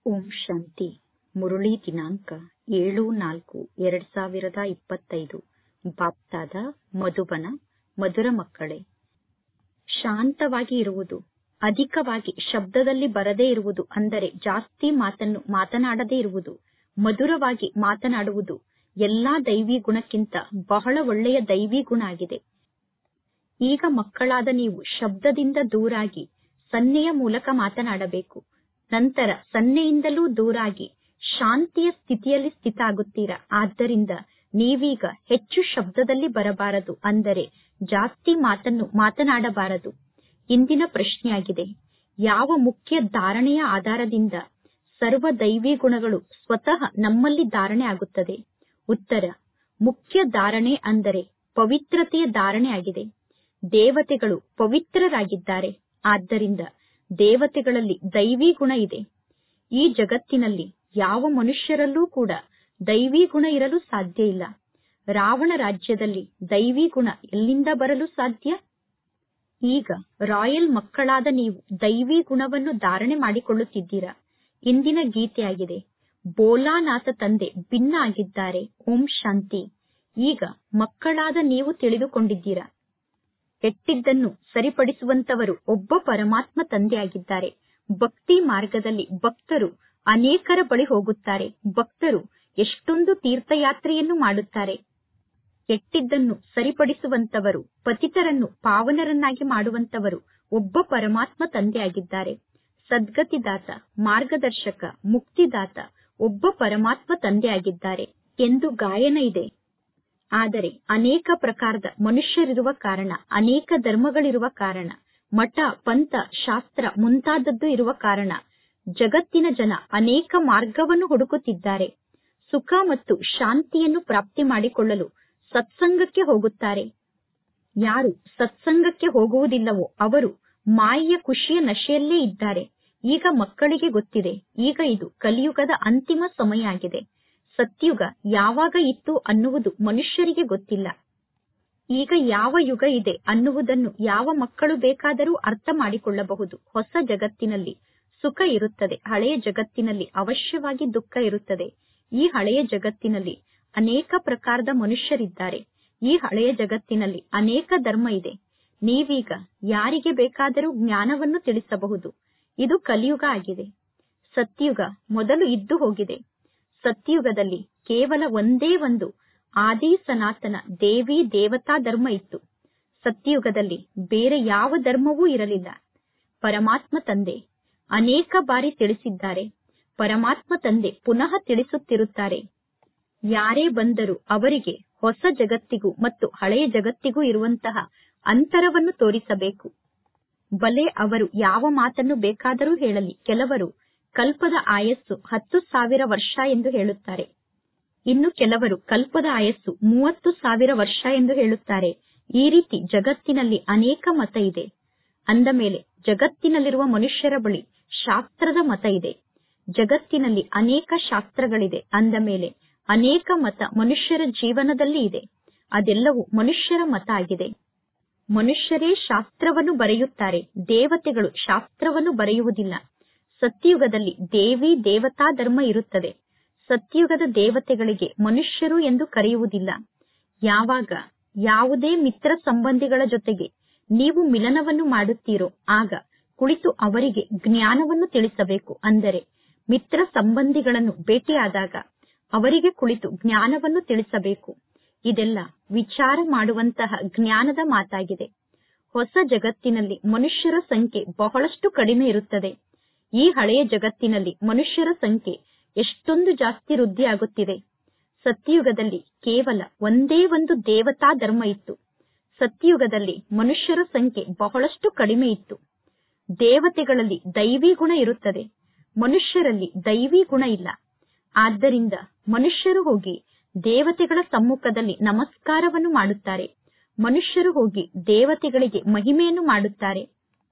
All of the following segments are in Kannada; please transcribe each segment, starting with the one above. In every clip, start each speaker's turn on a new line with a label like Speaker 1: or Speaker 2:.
Speaker 1: ಓಂ ಶಾಂತಿ ಮುರಳಿ ದಿನಾಂಕ ಏಳು ನಾಲ್ಕು ಎರಡ್ ಸಾವಿರದ ಇಪ್ಪತ್ತೈದು ಬಾಪ್ತಾದ ಮಧುಬನ ಮಧುರ ಮಕ್ಕಳೇ ಶಾಂತವಾಗಿ ಇರುವುದು ಅಧಿಕವಾಗಿ ಶಬ್ದದಲ್ಲಿ ಬರದೇ ಇರುವುದು ಅಂದರೆ ಜಾಸ್ತಿ ಮಾತನ್ನು ಮಾತನಾಡದೇ ಇರುವುದು ಮಧುರವಾಗಿ ಮಾತನಾಡುವುದು ಎಲ್ಲಾ ದೈವಿ ಗುಣಕ್ಕಿಂತ ಬಹಳ ಒಳ್ಳೆಯ ದೈವಿ ಗುಣ ಆಗಿದೆ ಈಗ ಮಕ್ಕಳಾದ ನೀವು ಶಬ್ದದಿಂದ ದೂರಾಗಿ ಸನ್ನೆಯ ಮೂಲಕ ಮಾತನಾಡಬೇಕು ನಂತರ ಸನ್ನೆಯಿಂದಲೂ ದೂರಾಗಿ ಶಾಂತಿಯ ಸ್ಥಿತಿಯಲ್ಲಿ ಸ್ಥಿತ ಆಗುತ್ತೀರಾ ಆದ್ದರಿಂದ ನೀವೀಗ ಹೆಚ್ಚು ಶಬ್ದದಲ್ಲಿ ಬರಬಾರದು ಅಂದರೆ ಜಾಸ್ತಿ ಮಾತನ್ನು ಮಾತನಾಡಬಾರದು ಇಂದಿನ ಪ್ರಶ್ನೆಯಾಗಿದೆ ಯಾವ ಮುಖ್ಯ ಧಾರಣೆಯ ಆಧಾರದಿಂದ ಸರ್ವ ದೈವಿ ಗುಣಗಳು ಸ್ವತಃ ನಮ್ಮಲ್ಲಿ ಧಾರಣೆ ಆಗುತ್ತದೆ ಉತ್ತರ ಮುಖ್ಯ ಧಾರಣೆ ಅಂದರೆ ಪವಿತ್ರತೆಯ ಧಾರಣೆ ಆಗಿದೆ ದೇವತೆಗಳು ಪವಿತ್ರರಾಗಿದ್ದಾರೆ ಆದ್ದರಿಂದ ದೇವತೆಗಳಲ್ಲಿ ದೈವಿ ಗುಣ ಇದೆ ಈ ಜಗತ್ತಿನಲ್ಲಿ ಯಾವ ಮನುಷ್ಯರಲ್ಲೂ ಕೂಡ ದೈವಿ ಗುಣ ಇರಲು ಸಾಧ್ಯ ಇಲ್ಲ ರಾವಣ ರಾಜ್ಯದಲ್ಲಿ ದೈವಿ ಗುಣ ಎಲ್ಲಿಂದ ಬರಲು ಸಾಧ್ಯ ಈಗ ರಾಯಲ್ ಮಕ್ಕಳಾದ ನೀವು ದೈವಿ ಗುಣವನ್ನು ಧಾರಣೆ ಮಾಡಿಕೊಳ್ಳುತ್ತಿದ್ದೀರಾ ಇಂದಿನ ಗೀತೆಯಾಗಿದೆ ಬೋಲಾನಾಥ ತಂದೆ ಭಿನ್ನ ಆಗಿದ್ದಾರೆ ಓಂ ಶಾಂತಿ ಈಗ ಮಕ್ಕಳಾದ ನೀವು ತಿಳಿದುಕೊಂಡಿದ್ದೀರಾ ಕೆಟ್ಟಿದ್ದನ್ನು ಸರಿಪಡಿಸುವಂತವರು ಒಬ್ಬ ಪರಮಾತ್ಮ ತಂದೆಯಾಗಿದ್ದಾರೆ ಭಕ್ತಿ ಮಾರ್ಗದಲ್ಲಿ ಭಕ್ತರು ಅನೇಕರ ಬಳಿ ಹೋಗುತ್ತಾರೆ ಭಕ್ತರು ಎಷ್ಟೊಂದು ತೀರ್ಥಯಾತ್ರೆಯನ್ನು ಮಾಡುತ್ತಾರೆ ಕೆಟ್ಟಿದ್ದನ್ನು ಸರಿಪಡಿಸುವಂತವರು ಪತಿತರನ್ನು ಪಾವನರನ್ನಾಗಿ ಮಾಡುವಂತವರು ಒಬ್ಬ ಪರಮಾತ್ಮ ತಂದೆಯಾಗಿದ್ದಾರೆ ಸದ್ಗತಿದಾತ ಮಾರ್ಗದರ್ಶಕ ಮುಕ್ತಿದಾತ ಒಬ್ಬ ಪರಮಾತ್ಮ ತಂದೆಯಾಗಿದ್ದಾರೆ ಎಂದು ಗಾಯನ ಇದೆ ಆದರೆ ಅನೇಕ ಪ್ರಕಾರದ ಮನುಷ್ಯರಿರುವ ಕಾರಣ ಅನೇಕ ಧರ್ಮಗಳಿರುವ ಕಾರಣ ಮಠ ಪಂಥ ಶಾಸ್ತ್ರ ಮುಂತಾದದ್ದು ಇರುವ ಕಾರಣ ಜಗತ್ತಿನ ಜನ ಅನೇಕ ಮಾರ್ಗವನ್ನು ಹುಡುಕುತ್ತಿದ್ದಾರೆ ಸುಖ ಮತ್ತು ಶಾಂತಿಯನ್ನು ಪ್ರಾಪ್ತಿ ಮಾಡಿಕೊಳ್ಳಲು ಸತ್ಸಂಗಕ್ಕೆ ಹೋಗುತ್ತಾರೆ ಯಾರು ಸತ್ಸಂಗಕ್ಕೆ ಹೋಗುವುದಿಲ್ಲವೋ ಅವರು ಮಾಯೆಯ ಖುಷಿಯ ನಶೆಯಲ್ಲೇ ಇದ್ದಾರೆ ಈಗ ಮಕ್ಕಳಿಗೆ ಗೊತ್ತಿದೆ ಈಗ ಇದು ಕಲಿಯುಗದ ಅಂತಿಮ ಸಮಯ ಆಗಿದೆ ಸತ್ಯುಗ ಯಾವಾಗ ಇತ್ತು ಅನ್ನುವುದು ಮನುಷ್ಯರಿಗೆ ಗೊತ್ತಿಲ್ಲ ಈಗ ಯಾವ ಯುಗ ಇದೆ ಅನ್ನುವುದನ್ನು ಯಾವ ಮಕ್ಕಳು ಬೇಕಾದರೂ ಅರ್ಥ ಮಾಡಿಕೊಳ್ಳಬಹುದು ಹೊಸ ಜಗತ್ತಿನಲ್ಲಿ ಸುಖ ಇರುತ್ತದೆ ಹಳೆಯ ಜಗತ್ತಿನಲ್ಲಿ ಅವಶ್ಯವಾಗಿ ದುಃಖ ಇರುತ್ತದೆ ಈ ಹಳೆಯ ಜಗತ್ತಿನಲ್ಲಿ ಅನೇಕ ಪ್ರಕಾರದ ಮನುಷ್ಯರಿದ್ದಾರೆ ಈ ಹಳೆಯ ಜಗತ್ತಿನಲ್ಲಿ ಅನೇಕ ಧರ್ಮ ಇದೆ ನೀವೀಗ ಯಾರಿಗೆ ಬೇಕಾದರೂ ಜ್ಞಾನವನ್ನು ತಿಳಿಸಬಹುದು ಇದು ಕಲಿಯುಗ ಆಗಿದೆ ಸತ್ಯುಗ ಮೊದಲು ಇದ್ದು ಹೋಗಿದೆ ಸತ್ಯುಗದಲ್ಲಿ ಕೇವಲ ಒಂದೇ ಒಂದು ಆದಿ ಸನಾತನ ದೇವಿ ದೇವತಾ ಧರ್ಮ ಇತ್ತು ಸತ್ಯುಗದಲ್ಲಿ ಬೇರೆ ಯಾವ ಧರ್ಮವೂ ಇರಲಿಲ್ಲ ಪರಮಾತ್ಮ ತಂದೆ ಅನೇಕ ಬಾರಿ ತಿಳಿಸಿದ್ದಾರೆ ಪರಮಾತ್ಮ ತಂದೆ ಪುನಃ ತಿಳಿಸುತ್ತಿರುತ್ತಾರೆ ಯಾರೇ ಬಂದರೂ ಅವರಿಗೆ ಹೊಸ ಜಗತ್ತಿಗೂ ಮತ್ತು ಹಳೆಯ ಜಗತ್ತಿಗೂ ಇರುವಂತಹ ಅಂತರವನ್ನು ತೋರಿಸಬೇಕು ಬಲೆ ಅವರು ಯಾವ ಮಾತನ್ನು ಬೇಕಾದರೂ ಹೇಳಲಿ ಕೆಲವರು ಕಲ್ಪದ ಆಯಸ್ಸು ಹತ್ತು ಸಾವಿರ ವರ್ಷ ಎಂದು ಹೇಳುತ್ತಾರೆ ಇನ್ನು ಕೆಲವರು ಕಲ್ಪದ ಆಯಸ್ಸು ಮೂವತ್ತು ಸಾವಿರ ವರ್ಷ ಎಂದು ಹೇಳುತ್ತಾರೆ ಈ ರೀತಿ ಜಗತ್ತಿನಲ್ಲಿ ಅನೇಕ ಮತ ಇದೆ ಅಂದ ಮೇಲೆ ಜಗತ್ತಿನಲ್ಲಿರುವ ಮನುಷ್ಯರ ಬಳಿ ಶಾಸ್ತ್ರದ ಮತ ಇದೆ ಜಗತ್ತಿನಲ್ಲಿ ಅನೇಕ ಶಾಸ್ತ್ರಗಳಿದೆ ಅಂದ ಮೇಲೆ ಅನೇಕ ಮತ ಮನುಷ್ಯರ ಜೀವನದಲ್ಲಿ ಇದೆ ಅದೆಲ್ಲವೂ ಮನುಷ್ಯರ ಮತ ಆಗಿದೆ ಮನುಷ್ಯರೇ ಶಾಸ್ತ್ರವನ್ನು ಬರೆಯುತ್ತಾರೆ ದೇವತೆಗಳು ಶಾಸ್ತ್ರವನ್ನು ಬರೆಯುವುದಿಲ್ಲ ಸತ್ಯುಗದಲ್ಲಿ ದೇವಿ ದೇವತಾ ಧರ್ಮ ಇರುತ್ತದೆ ಸತ್ಯುಗದ ದೇವತೆಗಳಿಗೆ ಮನುಷ್ಯರು ಎಂದು ಕರೆಯುವುದಿಲ್ಲ ಯಾವಾಗ ಯಾವುದೇ ಮಿತ್ರ ಸಂಬಂಧಿಗಳ ಜೊತೆಗೆ ನೀವು ಮಿಲನವನ್ನು ಮಾಡುತ್ತೀರೋ ಆಗ ಕುಳಿತು ಅವರಿಗೆ ಜ್ಞಾನವನ್ನು ತಿಳಿಸಬೇಕು ಅಂದರೆ ಮಿತ್ರ ಸಂಬಂಧಿಗಳನ್ನು ಭೇಟಿಯಾದಾಗ ಅವರಿಗೆ ಕುಳಿತು ಜ್ಞಾನವನ್ನು ತಿಳಿಸಬೇಕು ಇದೆಲ್ಲ ವಿಚಾರ ಮಾಡುವಂತಹ ಜ್ಞಾನದ ಮಾತಾಗಿದೆ ಹೊಸ ಜಗತ್ತಿನಲ್ಲಿ ಮನುಷ್ಯರ ಸಂಖ್ಯೆ ಬಹಳಷ್ಟು ಕಡಿಮೆ ಇರುತ್ತದೆ ಈ ಹಳೆಯ ಜಗತ್ತಿನಲ್ಲಿ ಮನುಷ್ಯರ ಸಂಖ್ಯೆ ಎಷ್ಟೊಂದು ಜಾಸ್ತಿ ವೃದ್ಧಿಯಾಗುತ್ತಿದೆ ಸತ್ಯಯುಗದಲ್ಲಿ ಕೇವಲ ಒಂದೇ ಒಂದು ದೇವತಾ ಧರ್ಮ ಇತ್ತು ಸತ್ಯಯುಗದಲ್ಲಿ ಮನುಷ್ಯರ ಸಂಖ್ಯೆ ಬಹಳಷ್ಟು ಕಡಿಮೆ ಇತ್ತು ದೇವತೆಗಳಲ್ಲಿ ದೈವಿ ಗುಣ ಇರುತ್ತದೆ ಮನುಷ್ಯರಲ್ಲಿ ದೈವಿ ಗುಣ ಇಲ್ಲ ಆದ್ದರಿಂದ ಮನುಷ್ಯರು ಹೋಗಿ ದೇವತೆಗಳ ಸಮ್ಮುಖದಲ್ಲಿ ನಮಸ್ಕಾರವನ್ನು ಮಾಡುತ್ತಾರೆ ಮನುಷ್ಯರು ಹೋಗಿ ದೇವತೆಗಳಿಗೆ ಮಹಿಮೆಯನ್ನು ಮಾಡುತ್ತಾರೆ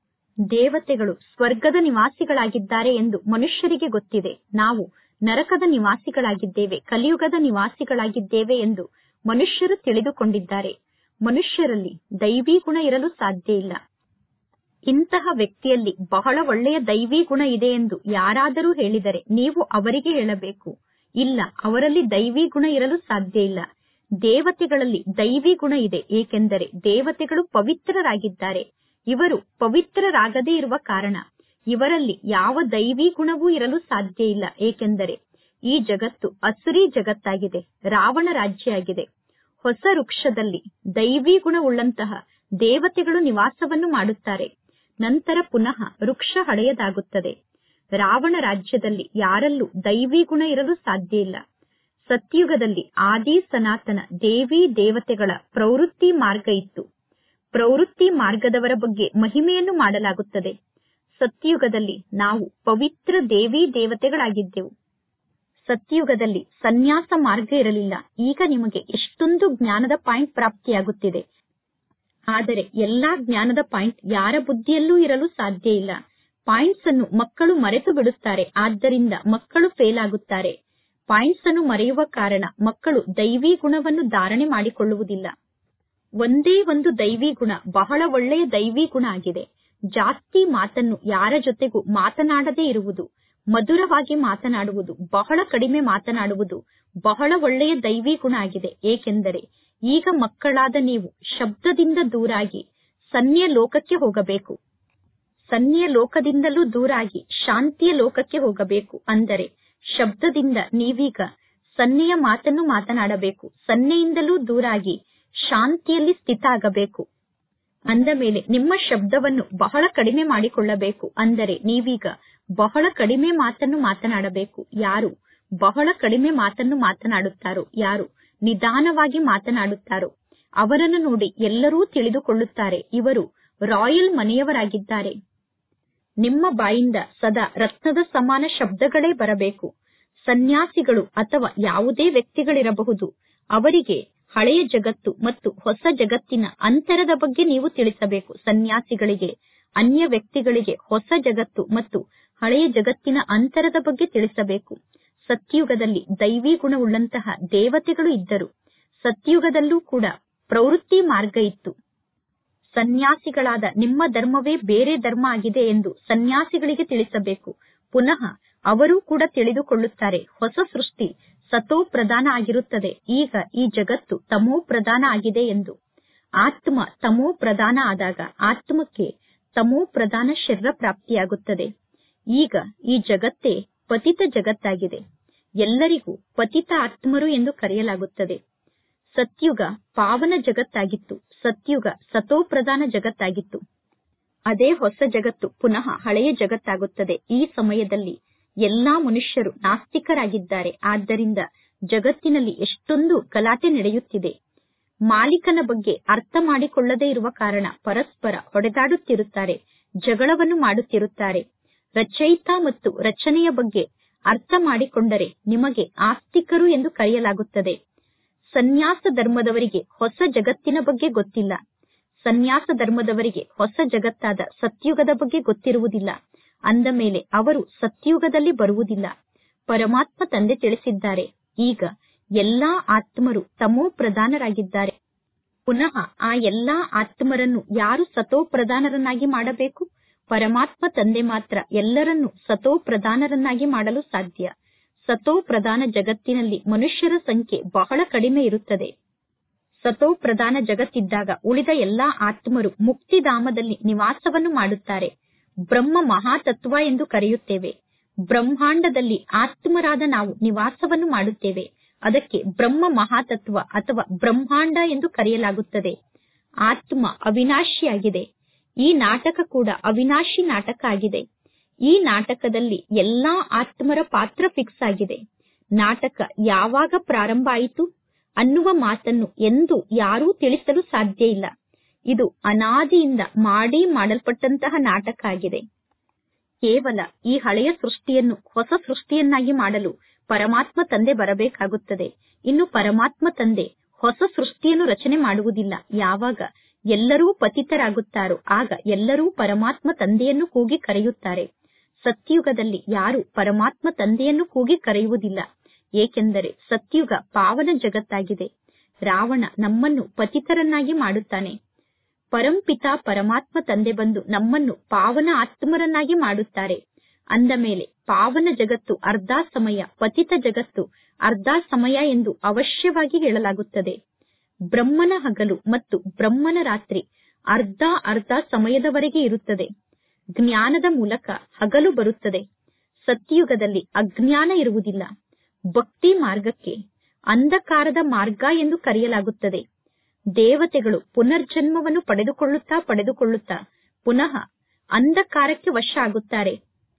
Speaker 1: ದೇವತೆಗಳು ಸ್ವರ್ಗದ ನಿವಾಸಿಗಳಾಗಿದ್ದಾರೆ ಎಂದು ಮನುಷ್ಯರಿಗೆ ಗೊತ್ತಿದೆ ನಾವು ನರಕದ ನಿವಾಸಿಗಳಾಗಿದ್ದೇವೆ ಕಲಿಯುಗದ ನಿವಾಸಿಗಳಾಗಿದ್ದೇವೆ ಎಂದು ಮನುಷ್ಯರು ತಿಳಿದುಕೊಂಡಿದ್ದಾರೆ ಮನುಷ್ಯರಲ್ಲಿ ದೈವಿ ಗುಣ ಇರಲು ಸಾಧ್ಯ ಇಲ್ಲ ಇಂತಹ ವ್ಯಕ್ತಿಯಲ್ಲಿ ಬಹಳ ಒಳ್ಳೆಯ ದೈವಿ ಗುಣ ಇದೆ ಎಂದು ಯಾರಾದರೂ ಹೇಳಿದರೆ ನೀವು ಅವರಿಗೆ ಹೇಳಬೇಕು ಇಲ್ಲ ಅವರಲ್ಲಿ ದೈವಿ ಗುಣ ಇರಲು ಸಾಧ್ಯ ಇಲ್ಲ ದೇವತೆಗಳಲ್ಲಿ ದೈವಿ ಗುಣ ಇದೆ ಏಕೆಂದರೆ ದೇವತೆಗಳು ಪವಿತ್ರರಾಗಿದ್ದಾರೆ ಇವರು ಪವಿತ್ರರಾಗದೇ ಇರುವ ಕಾರಣ ಇವರಲ್ಲಿ ಯಾವ ದೈವಿ ಗುಣವೂ ಇರಲು ಸಾಧ್ಯ ಇಲ್ಲ ಏಕೆಂದರೆ ಈ ಜಗತ್ತು ಅಸುರಿ ಜಗತ್ತಾಗಿದೆ ರಾವಣ ರಾಜ್ಯ ಆಗಿದೆ ಹೊಸ ವೃಕ್ಷದಲ್ಲಿ ದೈವಿ ಗುಣ ಉಳ್ಳಂತಹ ದೇವತೆಗಳು ನಿವಾಸವನ್ನು ಮಾಡುತ್ತಾರೆ ನಂತರ ಪುನಃ ವೃಕ್ಷ ಹಳೆಯದಾಗುತ್ತದೆ ರಾವಣ ರಾಜ್ಯದಲ್ಲಿ ಯಾರಲ್ಲೂ ದೈವಿ ಗುಣ ಇರಲು ಸಾಧ್ಯ ಇಲ್ಲ ಸತ್ಯುಗದಲ್ಲಿ ಆದಿ ಸನಾತನ ದೇವಿ ದೇವತೆಗಳ ಪ್ರವೃತ್ತಿ ಮಾರ್ಗ ಇತ್ತು ಪ್ರವೃತ್ತಿ ಮಾರ್ಗದವರ ಬಗ್ಗೆ ಮಹಿಮೆಯನ್ನು ಮಾಡಲಾಗುತ್ತದೆ ಸತ್ಯುಗದಲ್ಲಿ ನಾವು ಪವಿತ್ರ ದೇವಿ ದೇವತೆಗಳಾಗಿದ್ದೆವು ಸತ್ಯುಗದಲ್ಲಿ ಸನ್ಯಾಸ ಮಾರ್ಗ ಇರಲಿಲ್ಲ ಈಗ ನಿಮಗೆ ಎಷ್ಟೊಂದು ಜ್ಞಾನದ ಪಾಯಿಂಟ್ ಪ್ರಾಪ್ತಿಯಾಗುತ್ತಿದೆ ಆದರೆ ಎಲ್ಲಾ ಜ್ಞಾನದ ಪಾಯಿಂಟ್ ಯಾರ ಬುದ್ಧಿಯಲ್ಲೂ ಇರಲು ಸಾಧ್ಯ ಇಲ್ಲ ಪಾಯಿಂಟ್ಸ್ ಅನ್ನು ಮಕ್ಕಳು ಮರೆತು ಬಿಡುತ್ತಾರೆ ಆದ್ದರಿಂದ ಮಕ್ಕಳು ಫೇಲ್ ಆಗುತ್ತಾರೆ ಪಾಯಿಂಟ್ಸ್ ಅನ್ನು ಮರೆಯುವ ಕಾರಣ ಮಕ್ಕಳು ದೈವಿ ಗುಣವನ್ನು ಧಾರಣೆ ಮಾಡಿಕೊಳ್ಳುವುದಿಲ್ಲ ಒಂದೇ ಒಂದು ದೈವಿ ಗುಣ ಬಹಳ ಒಳ್ಳೆಯ ದೈವಿ ಗುಣ ಆಗಿದೆ ಜಾಸ್ತಿ ಮಾತನ್ನು ಯಾರ ಜೊತೆಗೂ ಮಾತನಾಡದೇ ಇರುವುದು ಮಧುರವಾಗಿ ಮಾತನಾಡುವುದು ಬಹಳ ಕಡಿಮೆ ಮಾತನಾಡುವುದು ಬಹಳ ಒಳ್ಳೆಯ ದೈವಿ ಗುಣ ಆಗಿದೆ ಏಕೆಂದರೆ ಈಗ ಮಕ್ಕಳಾದ ನೀವು ಶಬ್ದದಿಂದ ದೂರಾಗಿ ಸನ್ಯ ಲೋಕಕ್ಕೆ ಹೋಗಬೇಕು ಸನ್ಯ ಲೋಕದಿಂದಲೂ ದೂರಾಗಿ ಶಾಂತಿಯ ಲೋಕಕ್ಕೆ ಹೋಗಬೇಕು ಅಂದರೆ ಶಬ್ದದಿಂದ ನೀವೀಗ ಸನ್ನೆಯ ಮಾತನ್ನು ಮಾತನಾಡಬೇಕು ಸನ್ನೆಯಿಂದಲೂ ದೂರಾಗಿ ಶಾಂತಿಯಲ್ಲಿ ಸ್ಥಿತ ಆಗಬೇಕು ಅಂದ ಮೇಲೆ ನಿಮ್ಮ ಶಬ್ದವನ್ನು ಬಹಳ ಕಡಿಮೆ ಮಾಡಿಕೊಳ್ಳಬೇಕು ಅಂದರೆ ನೀವೀಗ ಬಹಳ ಕಡಿಮೆ ಮಾತನ್ನು ಮಾತನಾಡಬೇಕು ಯಾರು ಬಹಳ ಕಡಿಮೆ ಮಾತನ್ನು ಮಾತನಾಡುತ್ತಾರೋ ಯಾರು ನಿಧಾನವಾಗಿ ಮಾತನಾಡುತ್ತಾರೋ ಅವರನ್ನು ನೋಡಿ ಎಲ್ಲರೂ ತಿಳಿದುಕೊಳ್ಳುತ್ತಾರೆ ಇವರು ರಾಯಲ್ ಮನೆಯವರಾಗಿದ್ದಾರೆ ನಿಮ್ಮ ಬಾಯಿಂದ ಸದಾ ರತ್ನದ ಸಮಾನ ಶಬ್ದಗಳೇ ಬರಬೇಕು ಸನ್ಯಾಸಿಗಳು ಅಥವಾ ಯಾವುದೇ ವ್ಯಕ್ತಿಗಳಿರಬಹುದು ಅವರಿಗೆ ಹಳೆಯ ಜಗತ್ತು ಮತ್ತು ಹೊಸ ಜಗತ್ತಿನ ಅಂತರದ ಬಗ್ಗೆ ನೀವು ತಿಳಿಸಬೇಕು ಸನ್ಯಾಸಿಗಳಿಗೆ ಅನ್ಯ ವ್ಯಕ್ತಿಗಳಿಗೆ ಹೊಸ ಜಗತ್ತು ಮತ್ತು ಹಳೆಯ ಜಗತ್ತಿನ ಅಂತರದ ಬಗ್ಗೆ ತಿಳಿಸಬೇಕು ಸತ್ಯುಗದಲ್ಲಿ ದೈವಿ ಗುಣವುಳ್ಳಂತಹ ದೇವತೆಗಳು ಇದ್ದರು ಸತ್ಯುಗದಲ್ಲೂ ಕೂಡ ಪ್ರವೃತ್ತಿ ಮಾರ್ಗ ಇತ್ತು ಸನ್ಯಾಸಿಗಳಾದ ನಿಮ್ಮ ಧರ್ಮವೇ ಬೇರೆ ಧರ್ಮ ಆಗಿದೆ ಎಂದು ಸನ್ಯಾಸಿಗಳಿಗೆ ತಿಳಿಸಬೇಕು ಪುನಃ ಅವರೂ ಕೂಡ ತಿಳಿದುಕೊಳ್ಳುತ್ತಾರೆ ಹೊಸ ಸೃಷ್ಟಿ ಸತೋ ಪ್ರಧಾನ ಆಗಿರುತ್ತದೆ ಈಗ ಈ ಜಗತ್ತು ತಮೋ ಪ್ರಧಾನ ಆಗಿದೆ ಎಂದು ಆತ್ಮ ತಮೋ ಪ್ರಧಾನ ಆದಾಗ ಆತ್ಮಕ್ಕೆ ತಮೋ ಪ್ರಧಾನ ಶರೀರ ಪ್ರಾಪ್ತಿಯಾಗುತ್ತದೆ ಈಗ ಈ ಜಗತ್ತೇ ಪತಿತ ಜಗತ್ತಾಗಿದೆ ಎಲ್ಲರಿಗೂ ಪತಿತ ಆತ್ಮರು ಎಂದು ಕರೆಯಲಾಗುತ್ತದೆ ಸತ್ಯುಗ ಪಾವನ ಜಗತ್ತಾಗಿತ್ತು ಸತ್ಯುಗ ಸತೋ ಪ್ರಧಾನ ಜಗತ್ತಾಗಿತ್ತು ಅದೇ ಹೊಸ ಜಗತ್ತು ಪುನಃ ಹಳೆಯ ಜಗತ್ತಾಗುತ್ತದೆ ಈ ಸಮಯದಲ್ಲಿ ಎಲ್ಲಾ ಮನುಷ್ಯರು ನಾಸ್ತಿಕರಾಗಿದ್ದಾರೆ ಆದ್ದರಿಂದ ಜಗತ್ತಿನಲ್ಲಿ ಎಷ್ಟೊಂದು ಗಲಾಟೆ ನಡೆಯುತ್ತಿದೆ ಮಾಲೀಕನ ಬಗ್ಗೆ ಅರ್ಥ ಮಾಡಿಕೊಳ್ಳದೇ ಇರುವ ಕಾರಣ ಪರಸ್ಪರ ಹೊಡೆದಾಡುತ್ತಿರುತ್ತಾರೆ ಜಗಳವನ್ನು ಮಾಡುತ್ತಿರುತ್ತಾರೆ ರಚಯಿತ ಮತ್ತು ರಚನೆಯ ಬಗ್ಗೆ ಅರ್ಥ ಮಾಡಿಕೊಂಡರೆ ನಿಮಗೆ ಆಸ್ತಿಕರು ಎಂದು ಕರೆಯಲಾಗುತ್ತದೆ ಸನ್ಯಾಸ ಧರ್ಮದವರಿಗೆ ಹೊಸ ಜಗತ್ತಿನ ಬಗ್ಗೆ ಗೊತ್ತಿಲ್ಲ ಸನ್ಯಾಸ ಧರ್ಮದವರಿಗೆ ಹೊಸ ಜಗತ್ತಾದ ಸತ್ಯುಗದ ಬಗ್ಗೆ ಗೊತ್ತಿರುವುದಿಲ್ಲ ಅಂದ ಮೇಲೆ ಅವರು ಸತ್ಯುಗದಲ್ಲಿ ಬರುವುದಿಲ್ಲ ಪರಮಾತ್ಮ ತಂದೆ ತಿಳಿಸಿದ್ದಾರೆ ಈಗ ಎಲ್ಲಾ ಆತ್ಮರು ತಮೋ ಪ್ರಧಾನರಾಗಿದ್ದಾರೆ ಪುನಃ ಆ ಎಲ್ಲಾ ಆತ್ಮರನ್ನು ಯಾರು ಸತೋ ಪ್ರಧಾನರನ್ನಾಗಿ ಮಾಡಬೇಕು ಪರಮಾತ್ಮ ತಂದೆ ಮಾತ್ರ ಎಲ್ಲರನ್ನೂ ಸತೋ ಪ್ರಧಾನರನ್ನಾಗಿ ಮಾಡಲು ಸಾಧ್ಯ ಸತೋ ಪ್ರಧಾನ ಜಗತ್ತಿನಲ್ಲಿ ಮನುಷ್ಯರ ಸಂಖ್ಯೆ ಬಹಳ ಕಡಿಮೆ ಇರುತ್ತದೆ ಸತೋ ಪ್ರಧಾನ ಜಗತ್ತಿದ್ದಾಗ ಉಳಿದ ಎಲ್ಲಾ ಆತ್ಮರು ಮುಕ್ತಿಧಾಮದಲ್ಲಿ ನಿವಾಸವನ್ನು ಮಾಡುತ್ತಾರೆ ಬ್ರಹ್ಮ ಮಹಾತತ್ವ ಎಂದು ಕರೆಯುತ್ತೇವೆ ಬ್ರಹ್ಮಾಂಡದಲ್ಲಿ ಆತ್ಮರಾದ ನಾವು ನಿವಾಸವನ್ನು ಮಾಡುತ್ತೇವೆ ಅದಕ್ಕೆ ಬ್ರಹ್ಮ ಮಹಾತತ್ವ ಅಥವಾ ಬ್ರಹ್ಮಾಂಡ ಎಂದು ಕರೆಯಲಾಗುತ್ತದೆ ಆತ್ಮ ಅವಿನಾಶಿಯಾಗಿದೆ ಈ ನಾಟಕ ಕೂಡ ಅವಿನಾಶಿ ನಾಟಕ ಆಗಿದೆ ಈ ನಾಟಕದಲ್ಲಿ ಎಲ್ಲಾ ಆತ್ಮರ ಪಾತ್ರ ಫಿಕ್ಸ್ ಆಗಿದೆ ನಾಟಕ ಯಾವಾಗ ಪ್ರಾರಂಭ ಆಯಿತು ಅನ್ನುವ ಮಾತನ್ನು ಎಂದು ಯಾರೂ ತಿಳಿಸಲು ಸಾಧ್ಯ ಇಲ್ಲ ಇದು ಅನಾದಿಯಿಂದ ಮಾಡಿ ಮಾಡಲ್ಪಟ್ಟಂತಹ ನಾಟಕ ಆಗಿದೆ ಕೇವಲ ಈ ಹಳೆಯ ಸೃಷ್ಟಿಯನ್ನು ಹೊಸ ಸೃಷ್ಟಿಯನ್ನಾಗಿ ಮಾಡಲು ಪರಮಾತ್ಮ ತಂದೆ ಬರಬೇಕಾಗುತ್ತದೆ ಇನ್ನು ಪರಮಾತ್ಮ ತಂದೆ ಹೊಸ ಸೃಷ್ಟಿಯನ್ನು ರಚನೆ ಮಾಡುವುದಿಲ್ಲ ಯಾವಾಗ ಎಲ್ಲರೂ ಪತಿತರಾಗುತ್ತಾರೋ ಆಗ ಎಲ್ಲರೂ ಪರಮಾತ್ಮ ತಂದೆಯನ್ನು ಕೂಗಿ ಕರೆಯುತ್ತಾರೆ ಸತ್ಯುಗದಲ್ಲಿ ಯಾರು ಪರಮಾತ್ಮ ತಂದೆಯನ್ನು ಕೂಗಿ ಕರೆಯುವುದಿಲ್ಲ ಏಕೆಂದರೆ ಸತ್ಯುಗ ಪಾವನ ಜಗತ್ತಾಗಿದೆ ರಾವಣ ನಮ್ಮನ್ನು ಪತಿತರನ್ನಾಗಿ ಮಾಡುತ್ತಾನೆ ಪರಂಪಿತ ಪರಮಾತ್ಮ ತಂದೆ ಬಂದು ನಮ್ಮನ್ನು ಪಾವನ ಆತ್ಮರನ್ನಾಗಿ ಮಾಡುತ್ತಾರೆ ಅಂದ ಮೇಲೆ ಪಾವನ ಜಗತ್ತು ಅರ್ಧ ಸಮಯ ಪತಿತ ಜಗತ್ತು ಅರ್ಧ ಸಮಯ ಎಂದು ಅವಶ್ಯವಾಗಿ ಹೇಳಲಾಗುತ್ತದೆ ಬ್ರಹ್ಮನ ಹಗಲು ಮತ್ತು ಬ್ರಹ್ಮನ ರಾತ್ರಿ ಅರ್ಧ ಅರ್ಧ ಸಮಯದವರೆಗೆ ಇರುತ್ತದೆ ಜ್ಞಾನದ ಮೂಲಕ ಹಗಲು ಬರುತ್ತದೆ ಸತ್ಯಯುಗದಲ್ಲಿ ಅಜ್ಞಾನ ಇರುವುದಿಲ್ಲ ಭಕ್ತಿ ಮಾರ್ಗಕ್ಕೆ ಅಂಧಕಾರದ ಮಾರ್ಗ ಎಂದು ಕರೆಯಲಾಗುತ್ತದೆ ದೇವತೆಗಳು ಪುನರ್ಜನ್ಮವನ್ನು ಪಡೆದುಕೊಳ್ಳುತ್ತಾ ಪಡೆದುಕೊಳ್ಳುತ್ತಾ ಪುನಃ ಅಂಧಕಾರಕ್ಕೆ ವಶ ಆಗುತ್ತಾರೆ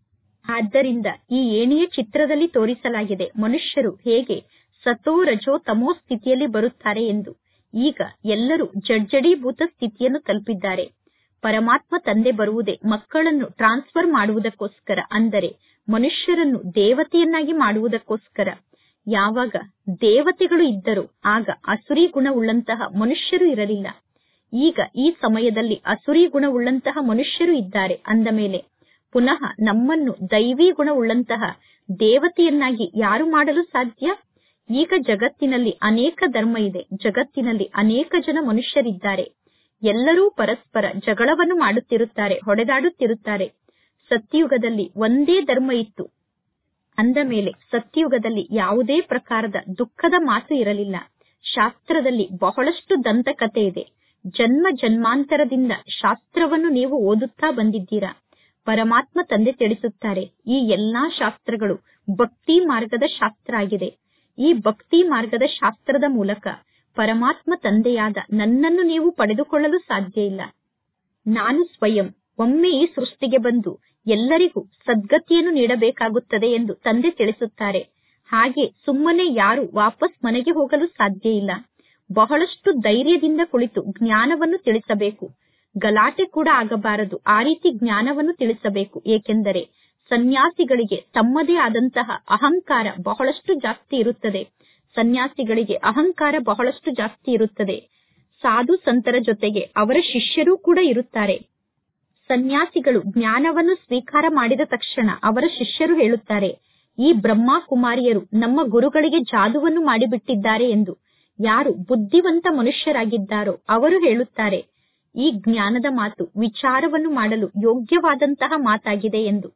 Speaker 1: ಆದ್ದರಿಂದ ಈ ಏಣಿಯ ಚಿತ್ರದಲ್ಲಿ ತೋರಿಸಲಾಗಿದೆ ಮನುಷ್ಯರು ಹೇಗೆ ಸತೋ ರಜೋ ತಮೋ ಸ್ಥಿತಿಯಲ್ಲಿ ಬರುತ್ತಾರೆ ಎಂದು ಈಗ ಎಲ್ಲರೂ ಜಡ್ಜಡೀಭೂತ ಸ್ಥಿತಿಯನ್ನು ತಲುಪಿದ್ದಾರೆ ಪರಮಾತ್ಮ ತಂದೆ ಬರುವುದೇ ಮಕ್ಕಳನ್ನು ಟ್ರಾನ್ಸ್ಫರ್ ಮಾಡುವುದಕ್ಕೋಸ್ಕರ ಅಂದರೆ ಮನುಷ್ಯರನ್ನು ದೇವತೆಯನ್ನಾಗಿ ಮಾಡುವುದಕ್ಕೋಸ್ಕರ ಯಾವಾಗ ದೇವತೆಗಳು ಇದ್ದರು ಆಗ ಅಸುರಿ ಗುಣವುಳ್ಳಂತಹ ಮನುಷ್ಯರು ಇರಲಿಲ್ಲ ಈಗ ಈ ಸಮಯದಲ್ಲಿ ಅಸುರಿ ಗುಣವುಳ್ಳಂತಹ ಮನುಷ್ಯರು ಇದ್ದಾರೆ ಅಂದ ಮೇಲೆ ಪುನಃ ನಮ್ಮನ್ನು ದೈವಿ ಗುಣವುಳ್ಳಂತಹ ದೇವತೆಯನ್ನಾಗಿ ಯಾರು ಮಾಡಲು ಸಾಧ್ಯ ಈಗ ಜಗತ್ತಿನಲ್ಲಿ ಅನೇಕ ಧರ್ಮ ಇದೆ ಜಗತ್ತಿನಲ್ಲಿ ಅನೇಕ ಜನ ಮನುಷ್ಯರಿದ್ದಾರೆ ಎಲ್ಲರೂ ಪರಸ್ಪರ ಜಗಳವನ್ನು ಮಾಡುತ್ತಿರುತ್ತಾರೆ ಹೊಡೆದಾಡುತ್ತಿರುತ್ತಾರೆ ಸತ್ಯಯುಗದಲ್ಲಿ ಒಂದೇ ಧರ್ಮ ಇತ್ತು ಅಂದ ಮೇಲೆ ಸತ್ಯಯುಗದಲ್ಲಿ ಯಾವುದೇ ಪ್ರಕಾರದ ದುಃಖದ ಮಾತು ಇರಲಿಲ್ಲ ಶಾಸ್ತ್ರದಲ್ಲಿ ಬಹಳಷ್ಟು ದಂತಕತೆ ಇದೆ ಜನ್ಮ ಜನ್ಮಾಂತರದಿಂದ ಶಾಸ್ತ್ರವನ್ನು ನೀವು ಓದುತ್ತಾ ಬಂದಿದ್ದೀರಾ ಪರಮಾತ್ಮ ತಂದೆ ತಿಳಿಸುತ್ತಾರೆ ಈ ಎಲ್ಲಾ ಶಾಸ್ತ್ರಗಳು ಭಕ್ತಿ ಮಾರ್ಗದ ಶಾಸ್ತ್ರ ಆಗಿದೆ ಈ ಭಕ್ತಿ ಮಾರ್ಗದ ಶಾಸ್ತ್ರದ ಮೂಲಕ ಪರಮಾತ್ಮ ತಂದೆಯಾದ ನನ್ನನ್ನು ನೀವು ಪಡೆದುಕೊಳ್ಳಲು ಸಾಧ್ಯ ಇಲ್ಲ ನಾನು ಸ್ವಯಂ ಒಮ್ಮೆ ಈ ಸೃಷ್ಟಿಗೆ ಬಂದು ಎಲ್ಲರಿಗೂ ಸದ್ಗತಿಯನ್ನು ನೀಡಬೇಕಾಗುತ್ತದೆ ಎಂದು ತಂದೆ ತಿಳಿಸುತ್ತಾರೆ ಹಾಗೆ ಸುಮ್ಮನೆ ಯಾರು ವಾಪಸ್ ಮನೆಗೆ ಹೋಗಲು ಸಾಧ್ಯ ಇಲ್ಲ ಬಹಳಷ್ಟು ಧೈರ್ಯದಿಂದ ಕುಳಿತು ಜ್ಞಾನವನ್ನು ತಿಳಿಸಬೇಕು ಗಲಾಟೆ ಕೂಡ ಆಗಬಾರದು ಆ ರೀತಿ ಜ್ಞಾನವನ್ನು ತಿಳಿಸಬೇಕು ಏಕೆಂದರೆ ಸನ್ಯಾಸಿಗಳಿಗೆ ತಮ್ಮದೇ ಆದಂತಹ ಅಹಂಕಾರ ಬಹಳಷ್ಟು ಜಾಸ್ತಿ ಇರುತ್ತದೆ ಸನ್ಯಾಸಿಗಳಿಗೆ ಅಹಂಕಾರ ಬಹಳಷ್ಟು ಜಾಸ್ತಿ ಇರುತ್ತದೆ ಸಾಧು ಸಂತರ ಜೊತೆಗೆ ಅವರ ಶಿಷ್ಯರೂ ಕೂಡ ಇರುತ್ತಾರೆ ಸನ್ಯಾಸಿಗಳು ಜ್ಞಾನವನ್ನು ಸ್ವೀಕಾರ ಮಾಡಿದ ತಕ್ಷಣ ಅವರ ಶಿಷ್ಯರು ಹೇಳುತ್ತಾರೆ ಈ ಬ್ರಹ್ಮ ಕುಮಾರಿಯರು ನಮ್ಮ ಗುರುಗಳಿಗೆ ಜಾದುವನ್ನು ಮಾಡಿಬಿಟ್ಟಿದ್ದಾರೆ ಎಂದು ಯಾರು ಬುದ್ಧಿವಂತ ಮನುಷ್ಯರಾಗಿದ್ದಾರೋ ಅವರು ಹೇಳುತ್ತಾರೆ ಈ ಜ್ಞಾನದ ಮಾತು ವಿಚಾರವನ್ನು ಮಾಡಲು ಯೋಗ್ಯವಾದಂತಹ ಮಾತಾಗಿದೆ ಎಂದು